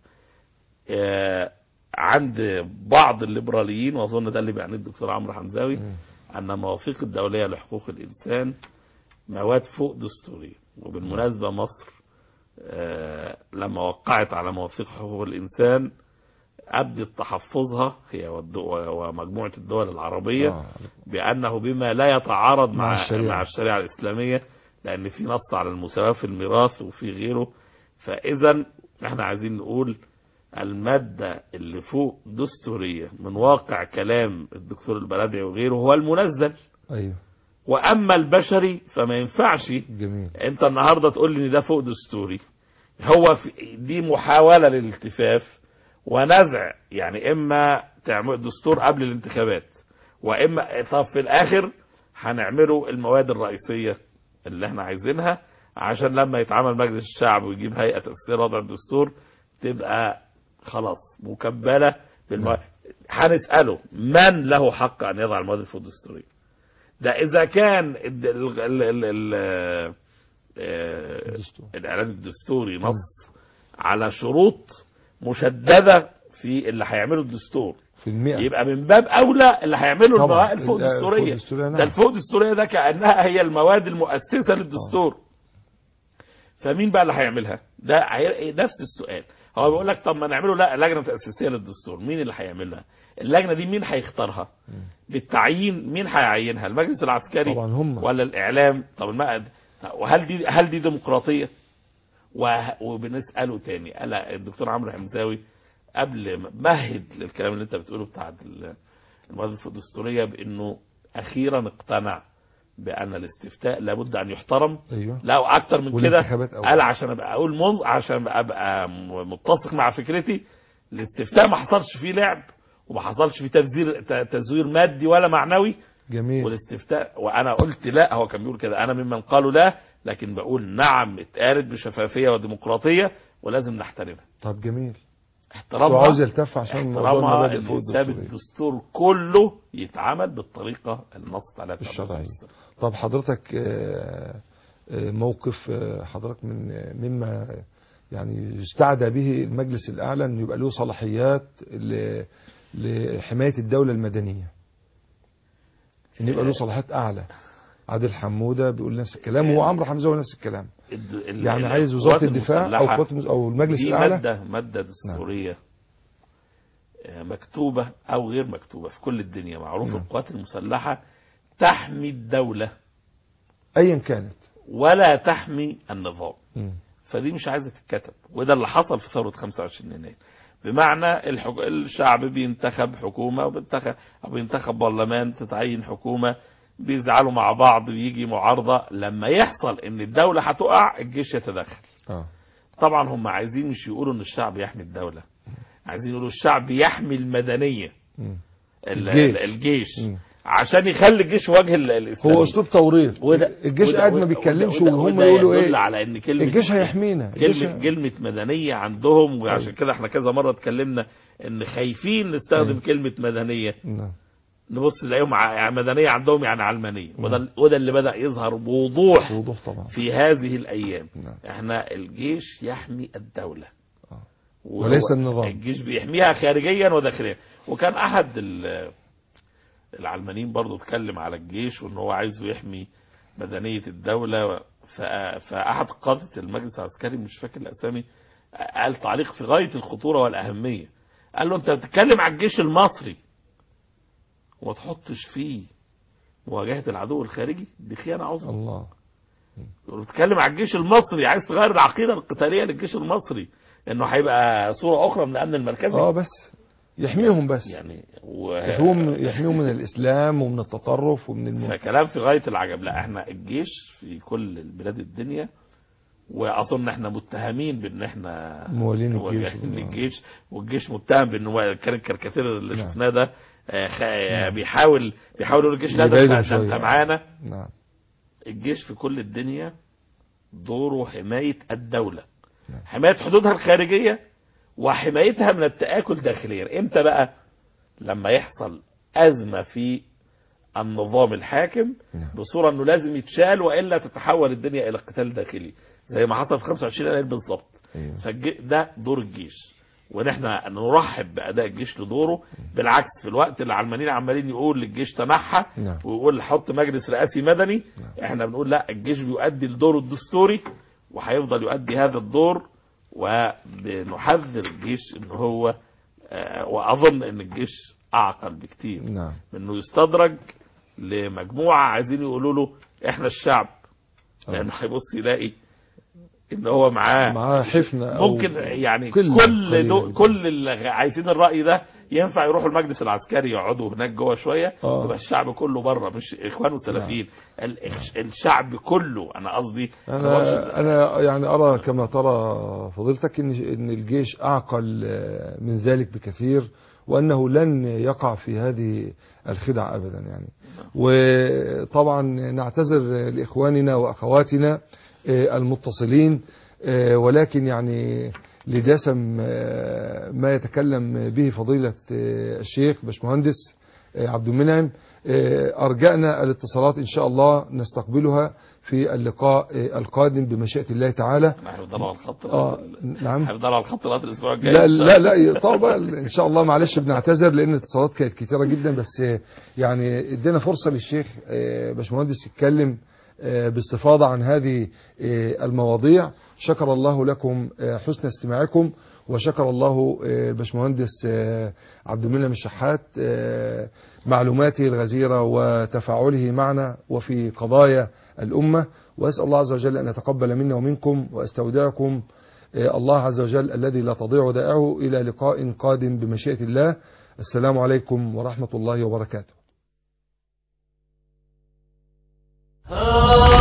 آه، عند بعض الليبراليين واظن ده اللي بيعنيه الدكتور عمرو حمزاوي مم. ان المواثيق الدوليه لحقوق الانسان مواد فوق دستوريه وبالمناسبه مصر آه، لما وقعت على مواثيق حقوق الانسان ابدت تحفظها هي والدو- ومجموعه الدول العربيه آه. بأنه بما لا يتعارض مع مع الشريعة. مع الشريعة الإسلامية لأن في نص على المساواة في الميراث وفي غيره فإذا احنا عايزين نقول المادة اللي فوق دستورية من واقع كلام الدكتور البلدعي وغيره هو المنزل ايوه وأما البشري فما ينفعش جميل انت النهاردة تقول لي ان ده فوق دستوري هو في دي محاولة للالتفاف ونزع يعني اما تعمل دستور قبل الانتخابات واما طب في الاخر هنعمله المواد الرئيسية اللي احنا عايزينها عشان لما يتعمل مجلس الشعب ويجيب هيئة تأسيس وضع الدستور تبقى خلاص مكبلة بالمواد هنسأله من له حق ان يضع المواد الفوق الدستورية ده اذا كان ال ال ال ال ال آه، الدستور. الاعلان الدستوري نص على شروط مشدده في اللي هيعمله الدستور في المئة يبقى من باب اولى اللي هيعملوا طبعا. المواد الفوق ال- الفوق الدستوريه الدستورية، نعم. ده الفوق الدستوريه ده كانها هي المواد المؤسسه للدستور فمين بقى اللي هيعملها ده هي- نفس السؤال هو بيقول لك طب ما نعمله لا لجنه تاسيسيه للدستور مين اللي هيعملها اللجنه دي مين هيختارها بالتعيين مين هيعينها المجلس العسكري طبعا هم ولا الاعلام طب المقعد وهل دي هل دي ديمقراطيه وه- وبنساله تاني قال الدكتور عمرو حمزاوي قبل ما مهد للكلام اللي انت بتقوله بتاع ال- المواد الدستوريه بانه اخيرا اقتنع بان الاستفتاء لابد ان يحترم ايوه لا اكتر من كده والانتخابات أول. قال عشان ابقى اقول منظ عشان ابقى م- متسق مع فكرتي الاستفتاء ما حصلش فيه لعب وما حصلش فيه تفزير ت- تزوير مادي ولا معنوي جميل والاستفتاء وانا قلت لا هو كان بيقول كده انا ممن قالوا لا لكن بقول نعم اتقالت بشفافيه وديمقراطيه ولازم نحترمها طب جميل بس هو احترامها عاوز يلتف عشان موضوع احترامها المبادئ فوق ان كتاب الدستورية الدستور كله يتعمل بالطريقه اللي نصت عليها كتاب الشرعية. الدستور. طب حضرتك آه، آه، موقف آه، حضرتك من مما يعني استعدى به المجلس الأعلى أن يبقى له صلاحيات ل- لحماية الدولة المدنية أن يبقى له صلاحيات أعلى عادل حمودة بيقول نفس الكلام وعمرو حمزة هو نفس الكلام الد- ال- يعني ال- عايز وزارة القوات الدفاع أو المسلحة قوات المس- أو المجلس دي الأعلى مادة مادة دستورية آه، مكتوبة أو غير مكتوبة في كل الدنيا معروف نعم. القوات المسلحة تحمي الدولة أيا كانت ولا تحمي النظام مم. فدي مش عايزة تتكتب وده اللي حصل في ثورة 25 يناير بمعنى الحك... الشعب بينتخب حكومة وبينتخب أو بينتخب برلمان تتعين حكومة بيزعلوا مع بعض بيجي معارضة لما يحصل ان الدولة هتقع الجيش يتدخل آه. طبعا هم عايزين مش يقولوا ان الشعب يحمي الدولة عايزين يقولوا الشعب يحمي المدنية مم. ال- الجيش. الجيش مم. عشان يخلي الجيش وجه ال- الاسلام هو أسلوب توريط وده- الجيش وده- قاعد ما وده- بيتكلمش وده- وهم وده يقولوا يدل إيه على ان كلمة الجيش هيحمينا الجيش كلمة, كلمة مدنية عندهم وعشان أيوة. كده احنا كذا مرة اتكلمنا ان خايفين نستخدم أيوة. كلمة مدنية نعم. نبص نلاقيهم ع- يعني مدنية عندهم يعني علمانية وده, وده اللي بدأ يظهر بوضوح بوضوح طبعا في هذه الأيام نعم. احنا الجيش يحمي الدولة آه. وهو وليس النظام. الجيش بيحميها خارجيا وداخليا وكان أحد ال- العلمانيين برضو اتكلم على الجيش وان هو عايزه يحمي مدنية الدولة ف- فأحد قادة المجلس العسكري مش فاكر الأسامي قال تعليق في غاية الخطورة والأهمية قال له أنت بتتكلم على الجيش المصري وما تحطش فيه مواجهة العدو الخارجي دي خيانة عظمى الله بتتكلم على الجيش المصري عايز تغير العقيدة القتالية للجيش المصري انه هيبقى صورة اخرى من الامن المركزي اه بس يحميهم بس يعني و... يحميهم يحميهم من الاسلام ومن التطرف ومن الم... فكلام في غاية العجب لا احنا الجيش في كل البلاد الدنيا واظن احنا متهمين بان احنا موالين الجيش. موالين الجيش والجيش متهم بان هو كان الكاريكاتير اللي نعم. شفناه ده آه، خ- آه، بيحاول بيحاول يقول الجيش لا ده يبعدهم انت- ده انت شوية. معانا نعم الجيش في كل الدنيا دوره حماية الدولة حمايه حدودها الخارجيه وحمايتها من التاكل داخليا امتى بقى لما يحصل ازمه في النظام الحاكم نعم. بصوره انه لازم يتشال والا تتحول الدنيا الى قتال داخلي زي ما حصل في 25 يناير بالظبط أيوة. فالج- ده دور الجيش ونحن نرحب باداء الجيش لدوره بالعكس في الوقت اللي علمانيين عمالين يقول للجيش تنحى نعم. ويقول حط مجلس رئاسي مدني احنا بنقول لا الجيش بيؤدي لدوره الدستوري وهيفضل يؤدي هذا الدور وبنحذر الجيش ان هو آه، واظن ان الجيش اعقل بكتير نعم من انه يستدرج لمجموعه عايزين يقولوا له احنا الشعب لانه هيبص يلاقي ان هو معاه معاه حفنة أو ممكن يعني قلة كل قليلة دو جداً. كل اللي عايزين الراي ده ينفع يروحوا المجلس العسكري يقعدوا هناك جوه شويه آه. يبقى الشعب كله بره مش اخوان وسلفيين ال- الشعب كله انا قصدي أنا أنا يعني أرى كما ترى فضيلتك إن إن الجيش أعقل آه، من ذلك بكثير وأنه لن يقع في هذه الخدع أبدا يعني وطبعا نعتذر لإخواننا وأخواتنا آه، المتصلين آه، ولكن يعني لدسم آه، ما يتكلم به فضيلة آه، الشيخ باشمهندس آه، عبد المنعم آه، أرجأنا الاتصالات إن شاء الله نستقبلها في اللقاء آه، القادم بمشيئة الله تعالى احنا هنفضلوا على الخط آه نعم هنفضلوا على الخط لغايه الاسبوع الجاي لا إن شاء لا الله. لا طبعا ان شاء الله معلش بنعتذر لان الاتصالات كانت كتيره جدا بس يعني ادينا فرصه للشيخ آه، باشمهندس يتكلم آه، باستفاضه عن هذه آه، المواضيع شكر الله لكم آه، حسن استماعكم وشكر الله آه، باشمهندس آه، عبد المنعم الشحات آه، معلوماته الغزيره وتفاعله معنا وفي قضايا الامه واسال الله عز وجل ان يتقبل منا ومنكم واستودعكم آه، الله عز وجل الذي لا تضيع ودائعه إلى لقاء قادم بمشيئة الله السلام عليكم ورحمة الله وبركاته Ah